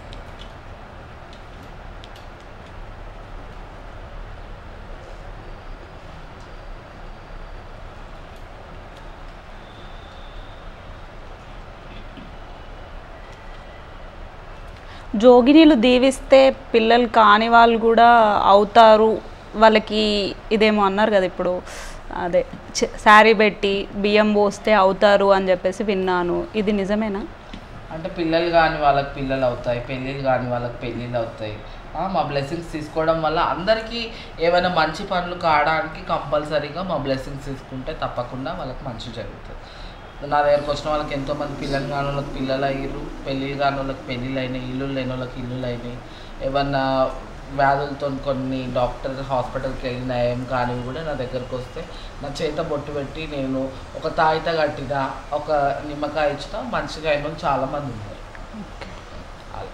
జోగినీలు దీవిస్తే పిల్లలు కాని వాళ్ళు కూడా అవుతారు వాళ్ళకి ఇదేమో అన్నారు కదా ఇప్పుడు అదే చ- శారీ పెట్టి బియ్యం పోస్తే అవుతారు అని చెప్పేసి విన్నాను ఇది నిజమేనా అంటే పిల్లలు కాని వాళ్ళకి పిల్లలు అవుతాయి పెళ్ళిళ్ళు కాని వాళ్ళకి పెళ్ళిళ్ళు అవుతాయి ఆ, మా బ్లెస్సింగ్స్ తీసుకోవడం వల్ల అందరికీ ఏమైనా మంచి పనులు కావడానికి కంపల్సరీగా మా బ్లెస్సింగ్స్ తీసుకుంటే తప్పకుండా వాళ్ళకి మంచి జరుగుతుంది నా దగ్గరకు వచ్చిన వాళ్ళకి ఎంతోమంది పిల్లలు కాని వాళ్ళకి పిల్లలు అయ్యారు పెళ్ళిళ్ళు కాని వాళ్ళకి పెళ్ళిళ్ళు అయినాయి ఇల్లు లేని వాళ్ళకి ఇల్లులు అయినాయి ఏమన్నా వ్యాధులతో కొన్ని డాక్టర్ హాస్పిటల్కి వెళ్ళి నయం కానివి కూడా నా దగ్గరకు వస్తే నా చేత బొట్టు పెట్టి నేను ఒక తాయిత కట్టిన ఒక నిమ్మకాయ ఇచ్చిన మంచిగా అయిన వాళ్ళు చాలామంది ఉన్నారు అలా.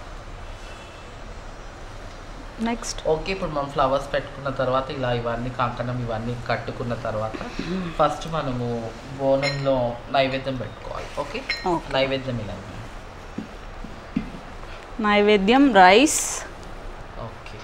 నెక్స్ట్ ఓకే ఇప్పుడు మనం ఫ్లవర్స్ పెట్టుకున్న తర్వాత ఇలా ఇవన్నీ కంకణం ఇవన్నీ కట్టుకున్న తర్వాత ఫస్ట్ మనము బోనంలో నైవేద్యం పెట్టుకోవాలి ఓకే ఓకే నైవేద్యం ఇలా నైవేద్యం రైస్ ఓకే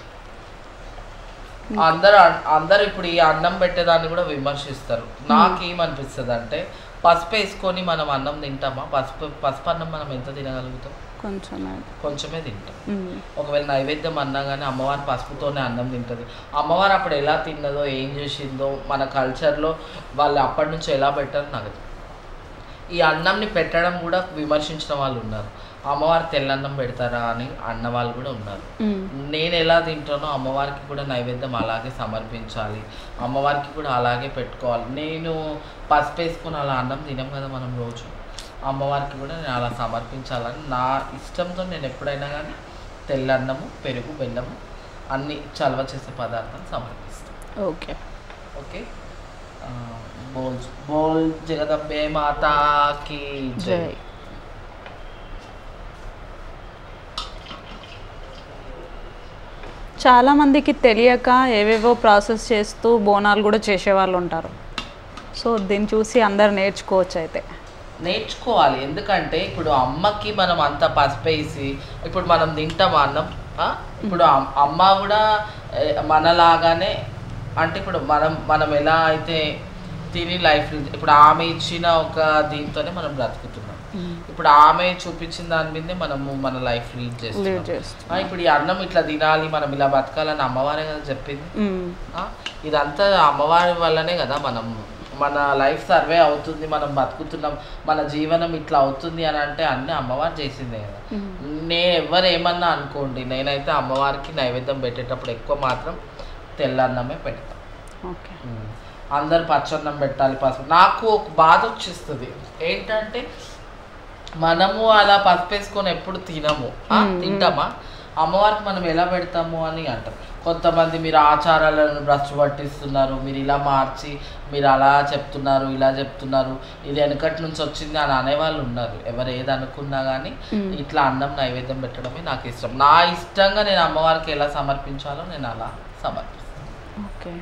అందరు అన్- అందరు ఇప్పుడు ఈ అన్నం పెట్టేదాన్ని కూడా విమర్శిస్తారు నాకేమనిపిస్తుంది అంటే పసుపు వేసుకొని మనం అన్నం తింటామా పసుపు పసుపు అన్నం మనం ఎంత తినగలుగుతాం కొంచెం కొంచెమే తింటాం మ్మ్. ఒకవేళ నైవేద్యం అన్నా కానీ అమ్మవారు పసుపుతోనే అన్నం తింటుంది అమ్మవారు అప్పుడు ఎలా తిన్నదో ఏం చేసిందో మన కల్చర్లో వాళ్ళు అప్పటి నుంచి ఎలా పెట్టారో నాకు తెలియదు. ఈ అన్నంని పెట్టడం కూడా విమర్శించిన వాళ్ళు ఉన్నారు అమ్మవారు తెల్లన్నం పెడతారా అని అన్న వాళ్ళు కూడా ఉన్నారు మ్మ్. నేను ఎలా తింటానో అమ్మవారికి కూడా నైవేద్యం అలాగే సమర్పించాలి అమ్మవారికి కూడా అలాగే పెట్టుకోవాలి నేను పసుపు వేసుకొని అలా అన్నం తినం కదా మనం రోజు అమ్మవారికి కూడా నేను అలా సమర్పించాలని నా ఇష్టంతో నేను ఎప్పుడైనా కానీ తెల్లన్నము పెరుగు బెల్లము అన్ని చలవ చేసే పదార్థాలు సమర్పిస్తాను ఓకే ఓకే ఆ, బోల్ బోల్ జగదంబే మాతాకి జై జై చాలా మందికి తెలియక ఏవేవో ప్రాసెస్ చేస్తూ బోనాలు కూడా చేసేవాళ్ళు ఉంటారు సో దీన్ని చూసి అందరు నేర్చుకోవచ్చు అయితే నేర్చుకోవాలి ఎందుకంటే ఇప్పుడు అమ్మకి మనం అంత పసిపేసి ఇప్పుడు మనం తింటాం అన్నం ఆ? ఇప్పుడు అమ్- అమ్మ కూడా ఏ, మనలాగానే అంటే ఇప్పుడు మనం మనం ఎలా అయితే తిని లైఫ్ ఇప్పుడు ఆమె ఇచ్చిన ఒక దీంతోనే మనం బ్రతుకుతున్నాం ఇప్పుడు ఆమె చూపించిన దాని మీదే మనము మన లైఫ్ లీడ్ లీడ్ చేస్తున్నాం చేస్తూ ఆ, ఇప్పుడు ఈ అన్నం ఇట్లా తినాలి మనం ఇలా బతకాలని అమ్మవారే కదా చెప్పింది మ్మ్. ఆ, ఇదంతా అమ్మవారి వల్లనే కదా మనం మన లైఫ్ సర్వే అవుతుంది మనం బతుకుతున్నాం మన జీవనం ఇట్లా అవుతుంది అని అంటే అన్నీ అమ్మవారు చేసిందే కదా మ్మ్. నేను ఎవరు ఏమన్నా అనుకోండి నేనైతే అమ్మవారికి నైవేద్యం పెట్టేటప్పుడు ఎక్కువ మాత్రం తెల్లన్నమే పెడతాను ఓకే అందరు పచ్చన్నం పెట్టాలి పసుపు నాకు ఒక బాధ వచ్చేస్తుంది ఏంటంటే మనము అలా పసుపు వేసుకొని ఎప్పుడు తినము ఆ, మ్మ్. తింటామా అమ్మవారికి మనం ఎలా పెడతాము అని అంటారు కొంతమంది మీరు ఆచారాలను భ్రష్టు పట్టిస్తున్నారు మీరు ఇలా మార్చి మీరు అలా చెప్తున్నారు ఇలా చెప్తున్నారు ఇది వెనకటి నుంచి వచ్చింది అని అనేవాళ్ళు ఉన్నారు ఎవరు ఏది అనుకున్నా కానీ మ్మ్. ఇట్లా అన్నం నైవేద్యం పెట్టడమే నాకు ఇష్టం నా ఇష్టంగా నేను అమ్మవారికి ఎలా సమర్పించాలో నేను అలా సమర్పిస్తాను ఓకే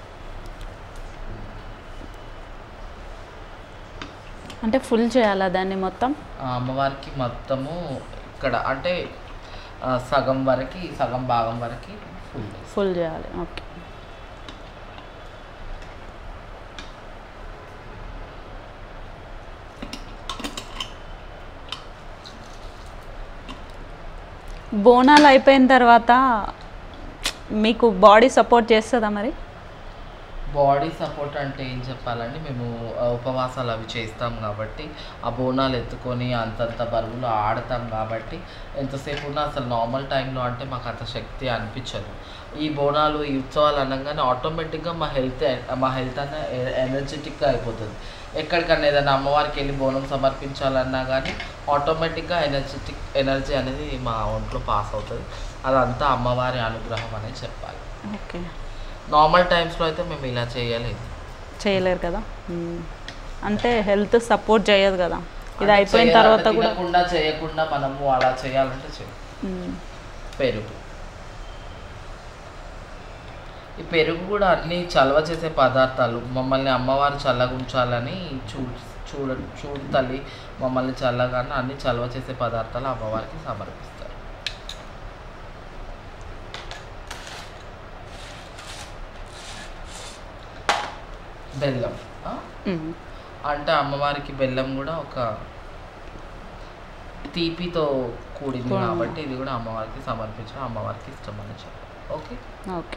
అంటే ఫుల్ చేయాలా దాన్ని మొత్తం ఆ అమ్మవారికి మొత్తము ఇక్కడ అంటే ఆ, సగం వరకు సగం భాగం వరకు ఫుల్ ఫుల్ చేయాలి ఓకే బోనాలు అయిపోయిన తర్వాత మీకు బాడీ సపోర్ట్ చేస్తుందా మరి బాడీ సపోర్ట్ అంటే ఏం చెప్పాలండి మేము ఆ, ఉపవాసాలు అవి చేస్తాం కాబట్టి ఆ బోనాలు ఎత్తుకొని అంతంత బరువులు ఆడతాం కాబట్టి ఎంతసేపు ఉన్నా అసలు నార్మల్ టైంలో అంటే మాకు అంత శక్తి అనిపించదు ఈ బోనాలు ఈ ఉత్సవాలు అనగానే ఆటోమేటిక్గా మా హెల్త్ మా హెల్త్ అన్న ఎనర్జెటిక్గా అయిపోతుంది ఎక్కడికన్నా ఏదైనా అమ్మవారికి వెళ్ళి బోనం సమర్పించాలన్నా కానీ ఆటోమేటిక్గా ఎనర్జెటిక్ ఎనర్జీ అనేది మా ఒంట్లో పాస్ అవుతుంది అదంతా అమ్మవారి అనుగ్రహం అనేది చెప్పాలి ఓకే నార్మల్ టైమ్స్లో అయితే మేము ఇలా చేయలేదు చేయలేరు కదా మ్మ్. అంటే హెల్త్ సపోర్ట్ చేయదు కదా ఇది అంటే అయిపోయిన చేయాలంటే తర్వాత కూడా తినకుండా చేయకుండా మనము అలా చేయాలంటే చేయం మ్మ్. పెరుగు ఈ పెరుగు కూడా అన్ని చలవ చేసే పదార్థాలు మమ్మల్ని అమ్మవారు చల్లగా ఉంచాలని చూ చూడ చూడు తల్లి మమ్మల్ని చల్లగా అన్ని చలవ చేసే పదార్థాలు అమ్మవారికి సమర్పిస్తారు బెల్లం ఆ? మ్మ్. అంటే అమ్మవారికి బెల్లం కూడా ఒక తీపితో కూడింది కూడింది. కాబట్టి ఇది కూడా అమ్మవారికి సమర్పించడం అమ్మవారికి ఇష్టం అని చెప్పాలి ఓకే ఓకే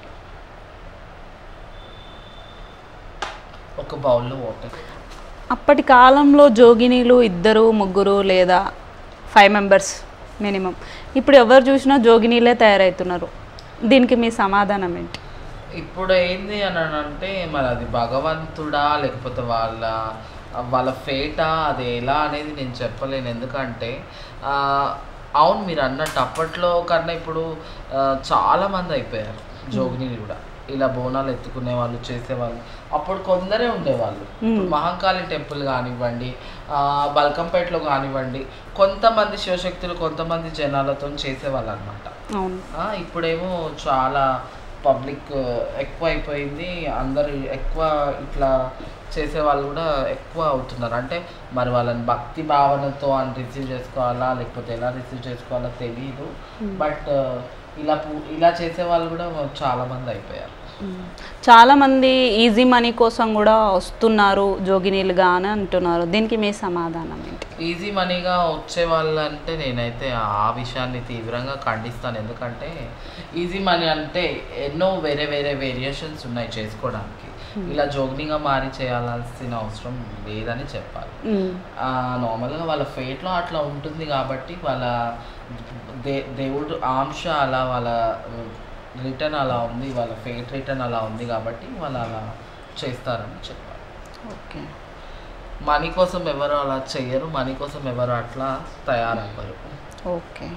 ఒక బౌల్లో వాటర్ అప్పటి కాలంలో జోగినీలు ఇద్దరు ముగ్గురు లేదా ఫైవ్ మెంబర్స్ మినిమం ఇప్పుడు ఎవరు చూసినా జోగినీలే తయారవుతున్నారు దీనికి మీ సమాధానం ఏంటి ఇప్పుడు ఏంది అని అంటే మరి అది భగవంతుడా లేకపోతే వాళ్ళ వాళ్ళ ఫేటా అది ఎలా అనేది నేను చెప్పలేను ఎందుకంటే ఆ, అవును మీరు అన్నట్టు అప్పట్లో కన్నా ఇప్పుడు ఆ, చాలా మంది అయిపోయారు జోగినీలు కూడా ఇలా బోనాలు ఎత్తుకునే వాళ్ళు చేసేవాళ్ళు అప్పుడు కొందరే ఉండేవాళ్ళు ఇప్పుడు మహంకాళి టెంపుల్ కానివ్వండి ఆ, బల్కంపేటలో కానివ్వండి కొంతమంది శివశక్తులు కొంతమంది జనాలతో చేసేవాళ్ళు అనమాట అవును ఆ, ఇప్పుడేమో చాలా పబ్లిక్ ఎక్కువ అయిపోయింది అందరు ఎక్కువ ఇట్లా చేసే వాళ్ళు కూడా ఎక్కువ అవుతున్నారు అంటే మరి వాళ్ళని భక్తి భావనతో అని రిసీవ్ చేసుకోవాలా లేకపోతే ఎలా రిసీవ్ చేసుకోవాలో తెలియదు బట్ ఇలా పూ- ఇలా చేసే వాళ్ళు కూడా చాలా మంది అయిపోయారు మ్మ్. చాలా మంది ఈజీ మనీ కోసం కూడా వస్తున్నారు జోగినీలుగా అని అంటున్నారు దీనికి మీ సమాధానం ఏంటి ఈజీ మనీగా వచ్చే వాళ్ళంటే నేనైతే ఆ విషయాన్ని తీవ్రంగా ఖండిస్తాను ఎందుకంటే ఈజీ మనీ అంటే ఎన్నో వేరే వేరే వేరియేషన్స్ ఉన్నాయి చేసుకోవడానికి ఇలా జోగ్నిగా మారి చేయాల్సిన అవసరం లేదని చెప్పాలి మ్మ్. ఆ, నార్మల్గా వాళ్ళ ఫేట్లో అట్లా ఉంటుంది కాబట్టి వాళ్ళ దే దేవుడు ఆంశ అలా వాళ్ళ రిటర్న్ అలా ఉంది వాళ్ళ ఫేట్ రిటర్న్ అలా ఉంది కాబట్టి వాళ్ళు అలా చేస్తారని చెప్పాలి ఓకే మనీ కోసం ఎవరు అలా చెయ్యరు మనీ కోసం ఎవరు అట్లా తయారవ్వరు ఓకే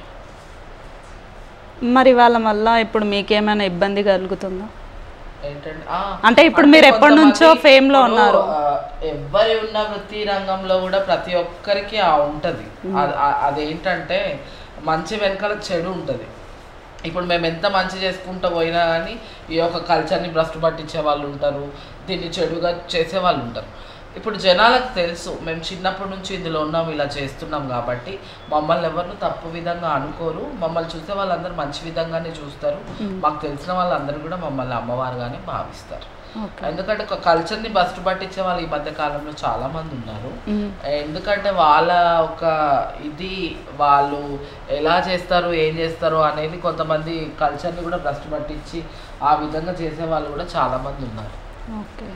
మరి వాళ్ళ వల్ల ఇప్పుడు మీకేమైనా ఇబ్బంది కలుగుతుందా ఏంటంటే ఆ, అంటే ఇప్పుడు మీరు ఎప్పటి నుంచో కొంతమంది fame లో ఇప్పుడు, ఉన్నారు. ఆ, ఎవ్వరి ఉన్న వృత్తి రంగంలో కూడా ప్రతి ఒక్కరికి ఆ ఉంటుంది అ- అ- అదేంటంటే మంచి వెనకాల చెడు ఉంటుంది ఇప్పుడు మేము ఎంత మంచి చేసుకుంటూ పోయినా కానీ ఈ యొక్క కల్చర్ని భ్రష్టు పట్టించే వాళ్ళు ఉంటారు దీన్ని చెడుగా చేసే వాళ్ళు ఉంటారు ఇప్పుడు జనాలకు తెలుసు మేము చిన్నప్పటి నుంచి ఇందులో ఉన్నాం ఇలా చేస్తున్నాం కాబట్టి మమ్మల్ని ఎవరు తప్పు విధంగా అనుకోరు మమ్మల్ని చూసే వాళ్ళందరూ మంచి విధంగానే చూస్తారు మాకు తెలిసిన వాళ్ళందరూ కూడా మమ్మల్ని అమ్మవారుగానే భావిస్తారు ఓకే ఎందుకంటే ఒక కల్చర్ని బస్టు పట్టించే వాళ్ళు ఈ మధ్య కాలంలో చాలా మంది ఉన్నారు మ్మ్. ఎందుకంటే వాళ్ళ ఒక ఇది వాళ్ళు ఎలా చేస్తారు ఏం చేస్తారు అనేది కొంతమంది కల్చర్ని కూడా భ్రష్టు పట్టించి ఆ విధంగా చేసే వాళ్ళు కూడా చాలా మంది ఉన్నారు ఓకే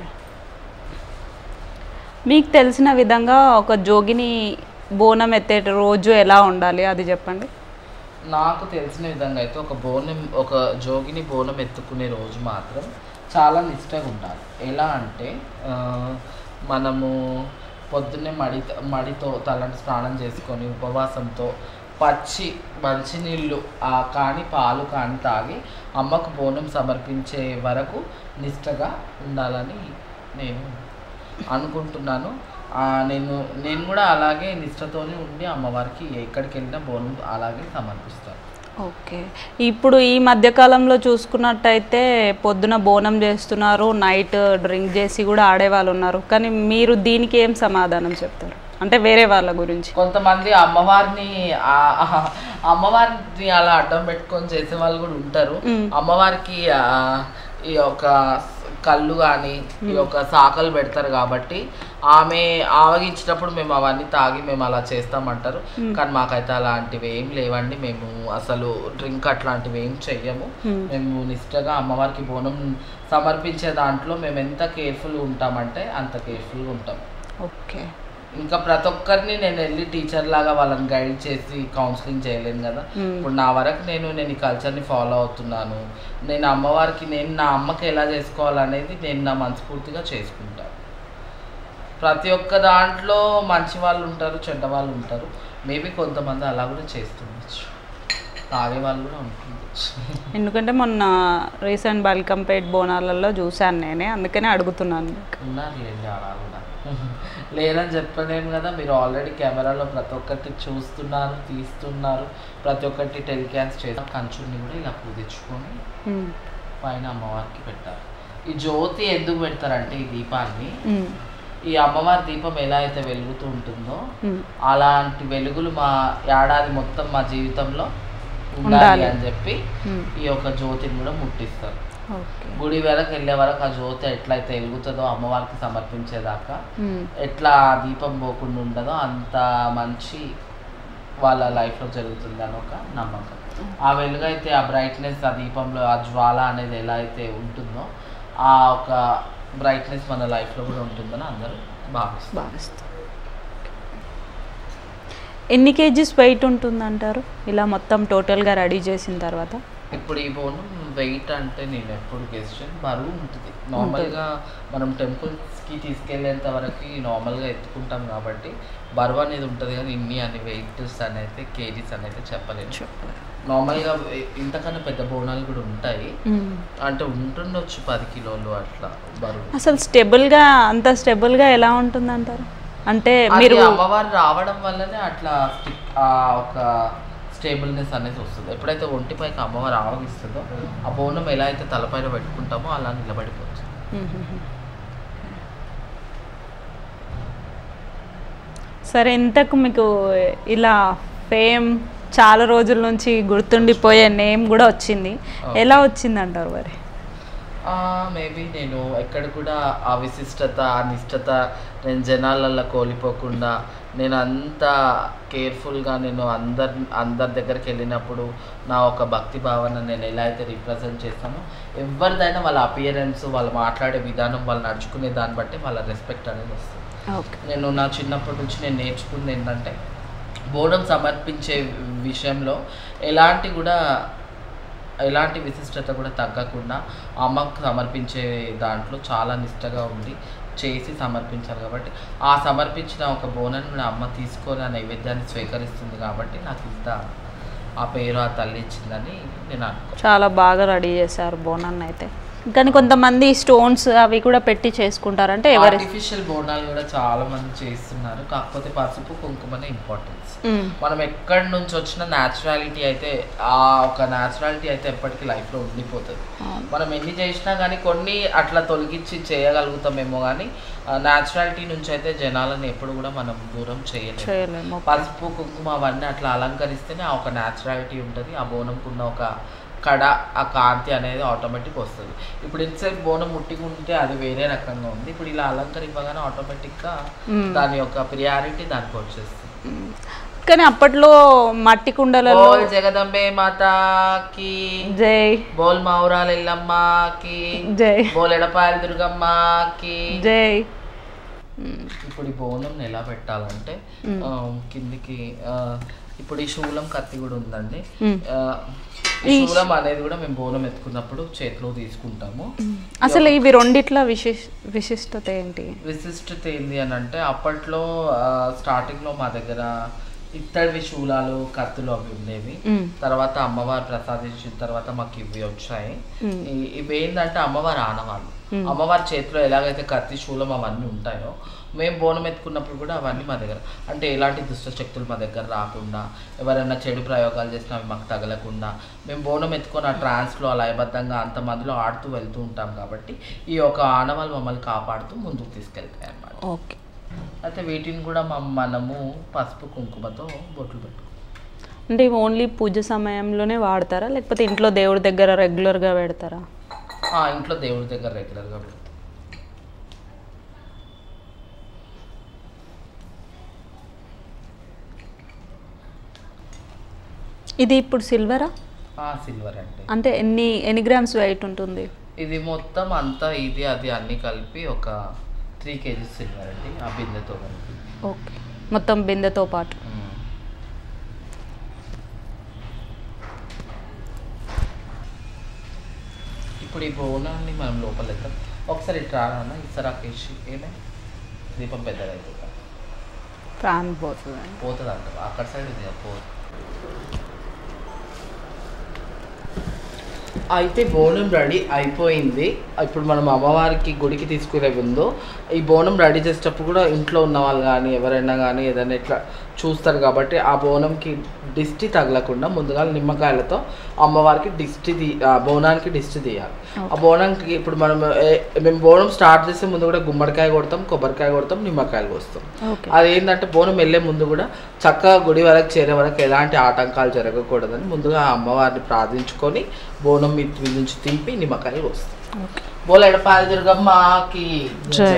మీకు తెలిసిన విధంగా ఒక జోగిని బోనం ఎత్తే రోజు ఎలా ఉండాలి అది చెప్పండి నాకు తెలిసిన విధంగా అయితే ఒక బోనం ఒక జోగిని బోనం ఎత్తుకునే రోజు మాత్రం చాలా నిష్టగా ఉండాలి ఎలా అంటే ఆ, మనము పొద్దున్నే మడి మడితో తలంటి స్నానం చేసుకొని ఉపవాసంతో పచ్చి మంచినీళ్ళు ఆ కానీ పాలు కానీ తాగి అమ్మకు బోనం సమర్పించే వరకు నిష్టగా ఉండాలని నేను అనుకుంటున్నాను ఆ, నేను నేను కూడా అలాగే నిష్టతోనే ఉండి అమ్మవారికి ఎక్కడికి వెళ్ళినా బోనం అలాగే సమర్పిస్తాను ఓకే ఇప్పుడు ఈ మధ్యకాలంలో చూసుకున్నట్టయితే పొద్దున బోనం చేస్తున్నారు నైట్ డ్రింక్ చేసి కూడా ఆడేవాళ్ళు ఉన్నారు కానీ మీరు దీనికి ఏం సమాధానం చెప్తారు అంటే వేరే వాళ్ళ గురించి కొంతమంది అమ్మవారిని ఆ- ఆ అమ్మవారిని అలా అడ్డం పెట్టుకొని చేసే వాళ్ళు కూడా ఉంటారు మ్మ్. అమ్మవారికి ఆ, ఈ యొక్క కళ్ళు కానీ ఈ యొక్క సాకలు పెడతారు కాబట్టి ఆమె ఆవగించినప్పుడు మేము అవన్నీ తాగి మేము అలా చేస్తామంటారు కానీ మాకైతే అలాంటివి ఏం లేవండి మేము అసలు డ్రింక్ అట్లాంటివి ఏం చెయ్యము మ్మ్. మేము నిష్టగా అమ్మవారికి బోనం సమర్పించే దాంట్లో మేము ఎంత కేర్ఫుల్గా ఉంటామంటే అంత కేర్ఫుల్గా ఉంటాం ఓకే ఇంకా ప్రతి ఒక్కరిని నేను వెళ్ళి టీచర్ లాగా వాళ్ళని గైడ్ చేసి కౌన్సిలింగ్ చేయలేను కదా మ్మ్. ఇప్పుడు నా వరకు నేను నేను ఈ కల్చర్ని ఫాలో అవుతున్నాను నేను అమ్మవారికి నేను నా అమ్మకి ఎలా చేసుకోవాలనేది నేను నా మనస్ఫూర్తిగా చేసుకుంటాను ప్రతి ఒక్క దాంట్లో మంచి వాళ్ళు ఉంటారు చెడ్డ వాళ్ళు ఉంటారు మేబీ కొంతమంది అలా కూడా చేస్తుండొచ్చు తాగే వాళ్ళు కూడా ఉంటుండొచ్చు ఎందుకంటే మొన్న రీసెంట్ బల్కంపేట్ బోనాలలో చూశాను నేనే అందుకనే అడుగుతున్నాను మీకు. ఉన్నారు లేండి అలా కూడా లేదని చెప్పలేను కదా మీరు ఆల్రెడీ కెమెరాలో ప్రతి ఒక్కటి చూస్తున్నారు తీస్తున్నారు ప్రతి ఒక్కటి టెలికాస్ట్ చేసి కంచుని కూడా ఇలా పూజించుకొని మ్మ్. పైన అమ్మవారికి పెట్టారు ఈ జ్యోతి ఎందుకు పెడతారంటే ఈ దీపాన్ని మ్మ్. ఈ అమ్మవారి దీపం ఎలా అయితే వెలుగుతూ ఉంటుందో మ్మ్. అలాంటి వెలుగులు మా ఏడాది మొత్తం మా జీవితంలో ఉండాలి ఉండాలి. అని చెప్పి మ్మ్. ఈ యొక్క జ్యోతిని కూడా ముట్టిస్తారు ఓకే గుడి వరకు వెళ్ళే వరకు ఆ జ్యోతి ఎట్లయితే వెలుగుతుందో అమ్మవారికి సమర్పించేదాకా మ్మ్. ఎట్లా ఆ దీపం పోకుండా ఉండదో అంత మంచి వాళ్ళ లైఫ్లో జరుగుతుంది అని ఒక నమ్మకం ఆ వెలుగైతే ఆ బ్రైట్నెస్ ఆ దీపంలో ఆ జ్వాల అనేది ఎలా అయితే ఉంటుందో ఆ ఒక బ్రైట్నెస్ మన లైఫ్లో కూడా ఉంటుందని అందరూ భావిస్తారు భావిస్తాను ఎన్ని కేజీస్ వెయిట్ ఉంటుందంటారు ఇలా మొత్తం టోటల్గా రెడీ చేసిన తర్వాత ఇప్పుడు ఈ బోనం వెయిట్ అంటే నేను ఎప్పుడు గెస్ట్ బరువు ఉంటుంది నార్మల్గా మనం టెంపుల్స్కి తీసుకెళ్ళేంత వరకు నార్మల్గా ఎత్తుకుంటాం కాబట్టి బరువు అనేది ఉంటుంది కానీ ఇన్ని అని వెయిట్స్ అనేది కేజీస్ అనేది చెప్పలేము నార్మల్గా ఇంతకన్నా పెద్ద బోనాలు కూడా ఉంటాయి మ్మ్. అంటే ఉంటుండొచ్చు పది కిలోలు అట్లా బరువు అసలు స్టెబుల్గా అంత స్టెబుల్గా ఎలా ఉంటుందంటారు అంటే అది మీరు అమ్మవారు రావడం వల్లనే అట్లా stick- ఆ ఒక స్టేబుల్నెస్ అనేది వస్తుంది ఎప్పుడైతే ఒంటిపైకి అమ్మవారు ఆవగిస్తుందో ఆ బోనం ఎలా అయితే తలపైన పెట్టుకుంటామో అలా నిలబడిపోతుంది మ్మ్. సరే ఇంతకు మీకు ఇలా ఫేమ్ చాలా రోజుల నుంచి గుర్తుండిపోయే నేమ్ కూడా వచ్చింది ఎలా వచ్చింది అంటారు మరి మేబీ నేను ఎక్కడ కూడా ఆ విశిష్టత ఆ నిష్టత నేను జనాలల్లో కోల్పోకుండా నేను అంత కేర్ఫుల్గా నేను అందరి అందరి దగ్గరికి వెళ్ళినప్పుడు నా ఒక భక్తి భావన నేను ఎలా అయితే రిప్రజెంట్ చేస్తానో ఎవరిదైనా వాళ్ళ అపియరెన్స్ వాళ్ళు మాట్లాడే విధానం వాళ్ళు నడుచుకునే దాన్ని బట్టి వాళ్ళ రెస్పెక్ట్ అనేది వస్తుంది ఓకే నేను నా చిన్నప్పటి నుంచి నేను నేర్చుకుంది ఏంటంటే బోనం సమర్పించే విషయంలో ఎలాంటి కూడా ఎలాంటి విశిష్టత కూడా తగ్గకుండా అమ్మకు సమర్పించే దాంట్లో చాలా నిష్టగా ఉండి చేసి సమర్పించాలి కాబట్టి ఆ సమర్పించిన ఒక బోనాన్ని నా అమ్మ తీసుకొని ఆ నైవేద్యాన్ని స్వీకరిస్తుంది కాబట్టి నాకు ఇంత ఆ పేరు ఆ తల్లి ఇచ్చిందని నేను అనుకో చాలా బాగా రెడీ చేశారు బోనాన్ని అయితే కానీ కొంతమంది స్టోన్స్ అవి కూడా పెట్టి చేసుకుంటారు అంటే ఎవరి ఆర్టిఫిషియల్ బోనాలు కూడా చాలా మంది చేస్తున్నారు కాకపోతే పసుపు కుంకుమనే ఇంపార్టెన్స్ మ్మ్. మనం ఎక్కడి నుంచి వచ్చిన న్యాచురాలిటీ అయితే ఆ ఒక న్యాచురాలిటీ అయితే ఎప్పటికీ లైఫ్లో ఉండిపోతుంది అవును. మనం ఎన్ని చేసినా కానీ కొన్ని అట్లా తొలగించి చేయగలుగుతామేమో కానీ న్యాచురాలిటీ నుంచి అయితే జనాలను ఎప్పుడు కూడా మనం దూరం చేయలేము చేయలేము పసుపు కుంకుమ అవన్నీ అట్లా అలంకరిస్తేనే ఆ ఒక న్యాచురాలిటీ ఉంటుంది ఆ బోనంకున్న ఒక కడ ఆ కాంతి అనేది ఆటోమేటిక్ వస్తుంది ఇప్పుడు ఇన్సైడ్ బోనం ముట్టికుంటే అది వేరే రకంగా ఉంది ఇప్పుడు ఇలా అలంకరింపగానే ఆటోమేటిక్గా మ్మ్. దాని యొక్క ప్రియారిటీ దానికి వచ్చేస్తుంది మ్మ్. కానీ అప్పట్లో మట్టి కుండలలో బోల్ జగదంబే మాతాకి జై బోల్ మౌరాల ఎల్లమ్మకి జై బోల్ ఎడపాయల దుర్గమ్మకి జై మ్మ్. ఇప్పుడు ఈ బోనం ఎలా పెట్టాలంటే మ్మ్. ఆ, కిందికి ఆ, ఇప్పుడు ఈ శూలం కత్తి కూడా ఉందండి మ్మ్. ఆ, ఈ శూలం అనేది కూడా మేము బోనం ఎత్తుకున్నప్పుడు చేతిలో తీసుకుంటాము అసలు ఇవి రెండిట్ల విశిష్ విశిష్టత ఏంటి విశిష్టత ఏంది అని అంటే అప్పట్లో ఆ, స్టార్టింగ్లో మా దగ్గర ఇత్తడివి శూలాలు కత్తులు అవి ఉండేవి మ్మ్. తర్వాత అమ్మవారు ప్రసాదించిన తర్వాత మాకు ఇవి వచ్చాయి మ్మ్. ఈ- ఇవి ఏంటంటే అమ్మవారి ఆనవాళ్ళు అమ్మవారి చేతిలో ఎలాగైతే కత్తి శూలం అవన్నీ ఉంటాయో మేము బోనం ఎత్తుకున్నప్పుడు కూడా అవన్నీ మా దగ్గర అంటే ఎలాంటి దుష్ట శక్తులు మా దగ్గర రాకుండా ఎవరైనా చెడు ప్రయోగాలు చేసినా అవి మాకు తగలకుండా మేము బోనం ఎత్తుకొని ఆ ట్రాన్స్లో లయబద్ధంగా అంత మందిలో ఆడుతూ వెళ్తూ ఉంటాం కాబట్టి ఈ యొక్క ఆనవాళ్ళు మమ్మల్ని కాపాడుతూ ముందుకు తీసుకెళ్తాయి అన్నమాట ఓకే అయితే వీటిని కూడా మమ్- మనము పసుపు కుంకుమతో బొట్లు పెట్టుకుంటాం అంటే ఇవి ఓన్లీ పూజ సమయంలోనే వాడతారా లేకపోతే ఇంట్లో దేవుడి దగ్గర రెగ్యులర్గా పెడతారా ఆ, ఇంట్లో దేవుడి దగ్గర రెగ్యులర్గా పెడతాం ఇది ఇప్పుడు సిల్వరా సిల్వర్ అంటే అంటే ఎన్ని ఎన్ని గ్రామ్స్ వెయిట్ ఉంటుంది ఇది మొత్తం అంతా ఇది అది అన్ని కలిపి ఒక త్రీ కేజీస్ సిల్వర్ అండి ఆ బిందెతో కలిపి ఓకే మొత్తం బిందెతో పాటు ఇప్పుడు ఈ బోనాన్ని మనం లోపల వెళ్తాం ఒకసారి ఇట్లా రానా ఇసరాకేసి ఏమే దీపం పెద్దగా అవుతుంది ప్రాన్ పోతుంది పోతుంది అంట అక్కడ సైడ్ ఇది పోతుంది అయితే బోనం రెడీ అయిపోయింది ఇప్పుడు మనం అమ్మవారికి గుడికి తీసుకునే ముందు ఈ బోనం రెడీ చేసేటప్పుడు కూడా ఇంట్లో ఉన్న వాళ్ళు కానీ ఎవరైనా కానీ ఏదైనా ఇట్లా చూస్తారు కాబట్టి ఆ బోనంకి దిష్టి తగలకుండా ముందుగా నిమ్మకాయలతో అమ్మవారికి దిష్టి తీ ఆ బోనానికి దిష్టి తీయాలి ఆ బోనానికి ఇప్పుడు మనం ఏ- మేము బోనం స్టార్ట్ చేసే ముందు కూడా గుమ్మడికాయ కొడతాం కొబ్బరికాయ కొడతాం నిమ్మకాయలు కోస్తాం ఓకే అదేంటంటే బోనం వెళ్ళే ముందు కూడా చక్కగా గుడి వరకు చేరే వరకు ఎలాంటి ఆటంకాలు జరగకూడదని ముందుగా ఆ అమ్మవారిని ప్రార్థించుకొని బోనం మీద నుంచి తింపి నిమ్మకాయలు వస్తాం ఓకే బోల ఎడపాలి దుర్గమ్మకి జై.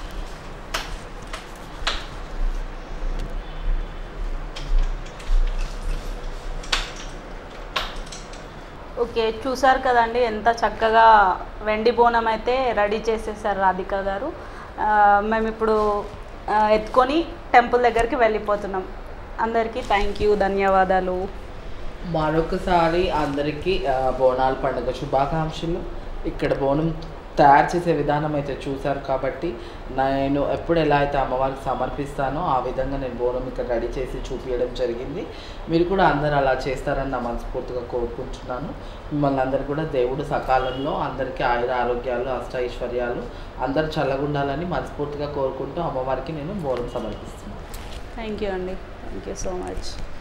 ఓకే చూసారు కదండి ఎంత చక్కగా వెండి బోనం అయితే రెడీ చేసేసారు రాధిక గారు ఆ, మేము ఇప్పుడు ఆ, ఎత్తుకొని టెంపుల్ దగ్గరికి వెళ్ళిపోతున్నాం అందరికీ థ్యాంక్ యూ ధన్యవాదాలు మరొకసారి అందరికీ ఆ, బోనాల పండుగ శుభాకాంక్షలు ఇక్కడ బోనం తయారు చేసే విధానం అయితే చూశారు కాబట్టి నేను ఎప్పుడు ఎలా అయితే అమ్మవారికి సమర్పిస్తానో ఆ విధంగా నేను బోనం ఇక్కడ రెడీ చేసి చూపించడం జరిగింది మీరు కూడా అందరు అలా చేస్తారని నా మనస్ఫూర్తిగా కోరుకుంటున్నాను మిమ్మల్ని అందరు కూడా దేవుడు సకాలంలో అందరికీ ఆయుర ఆరోగ్యాలు అష్ట ఐశ్వర్యాలు అందరు చల్లగుండాలని మనస్ఫూర్తిగా కోరుకుంటూ అమ్మవారికి నేను బోనం సమర్పిస్తున్నాను థ్యాంక్ యూ అండి థ్యాంక్ యూ సో మచ్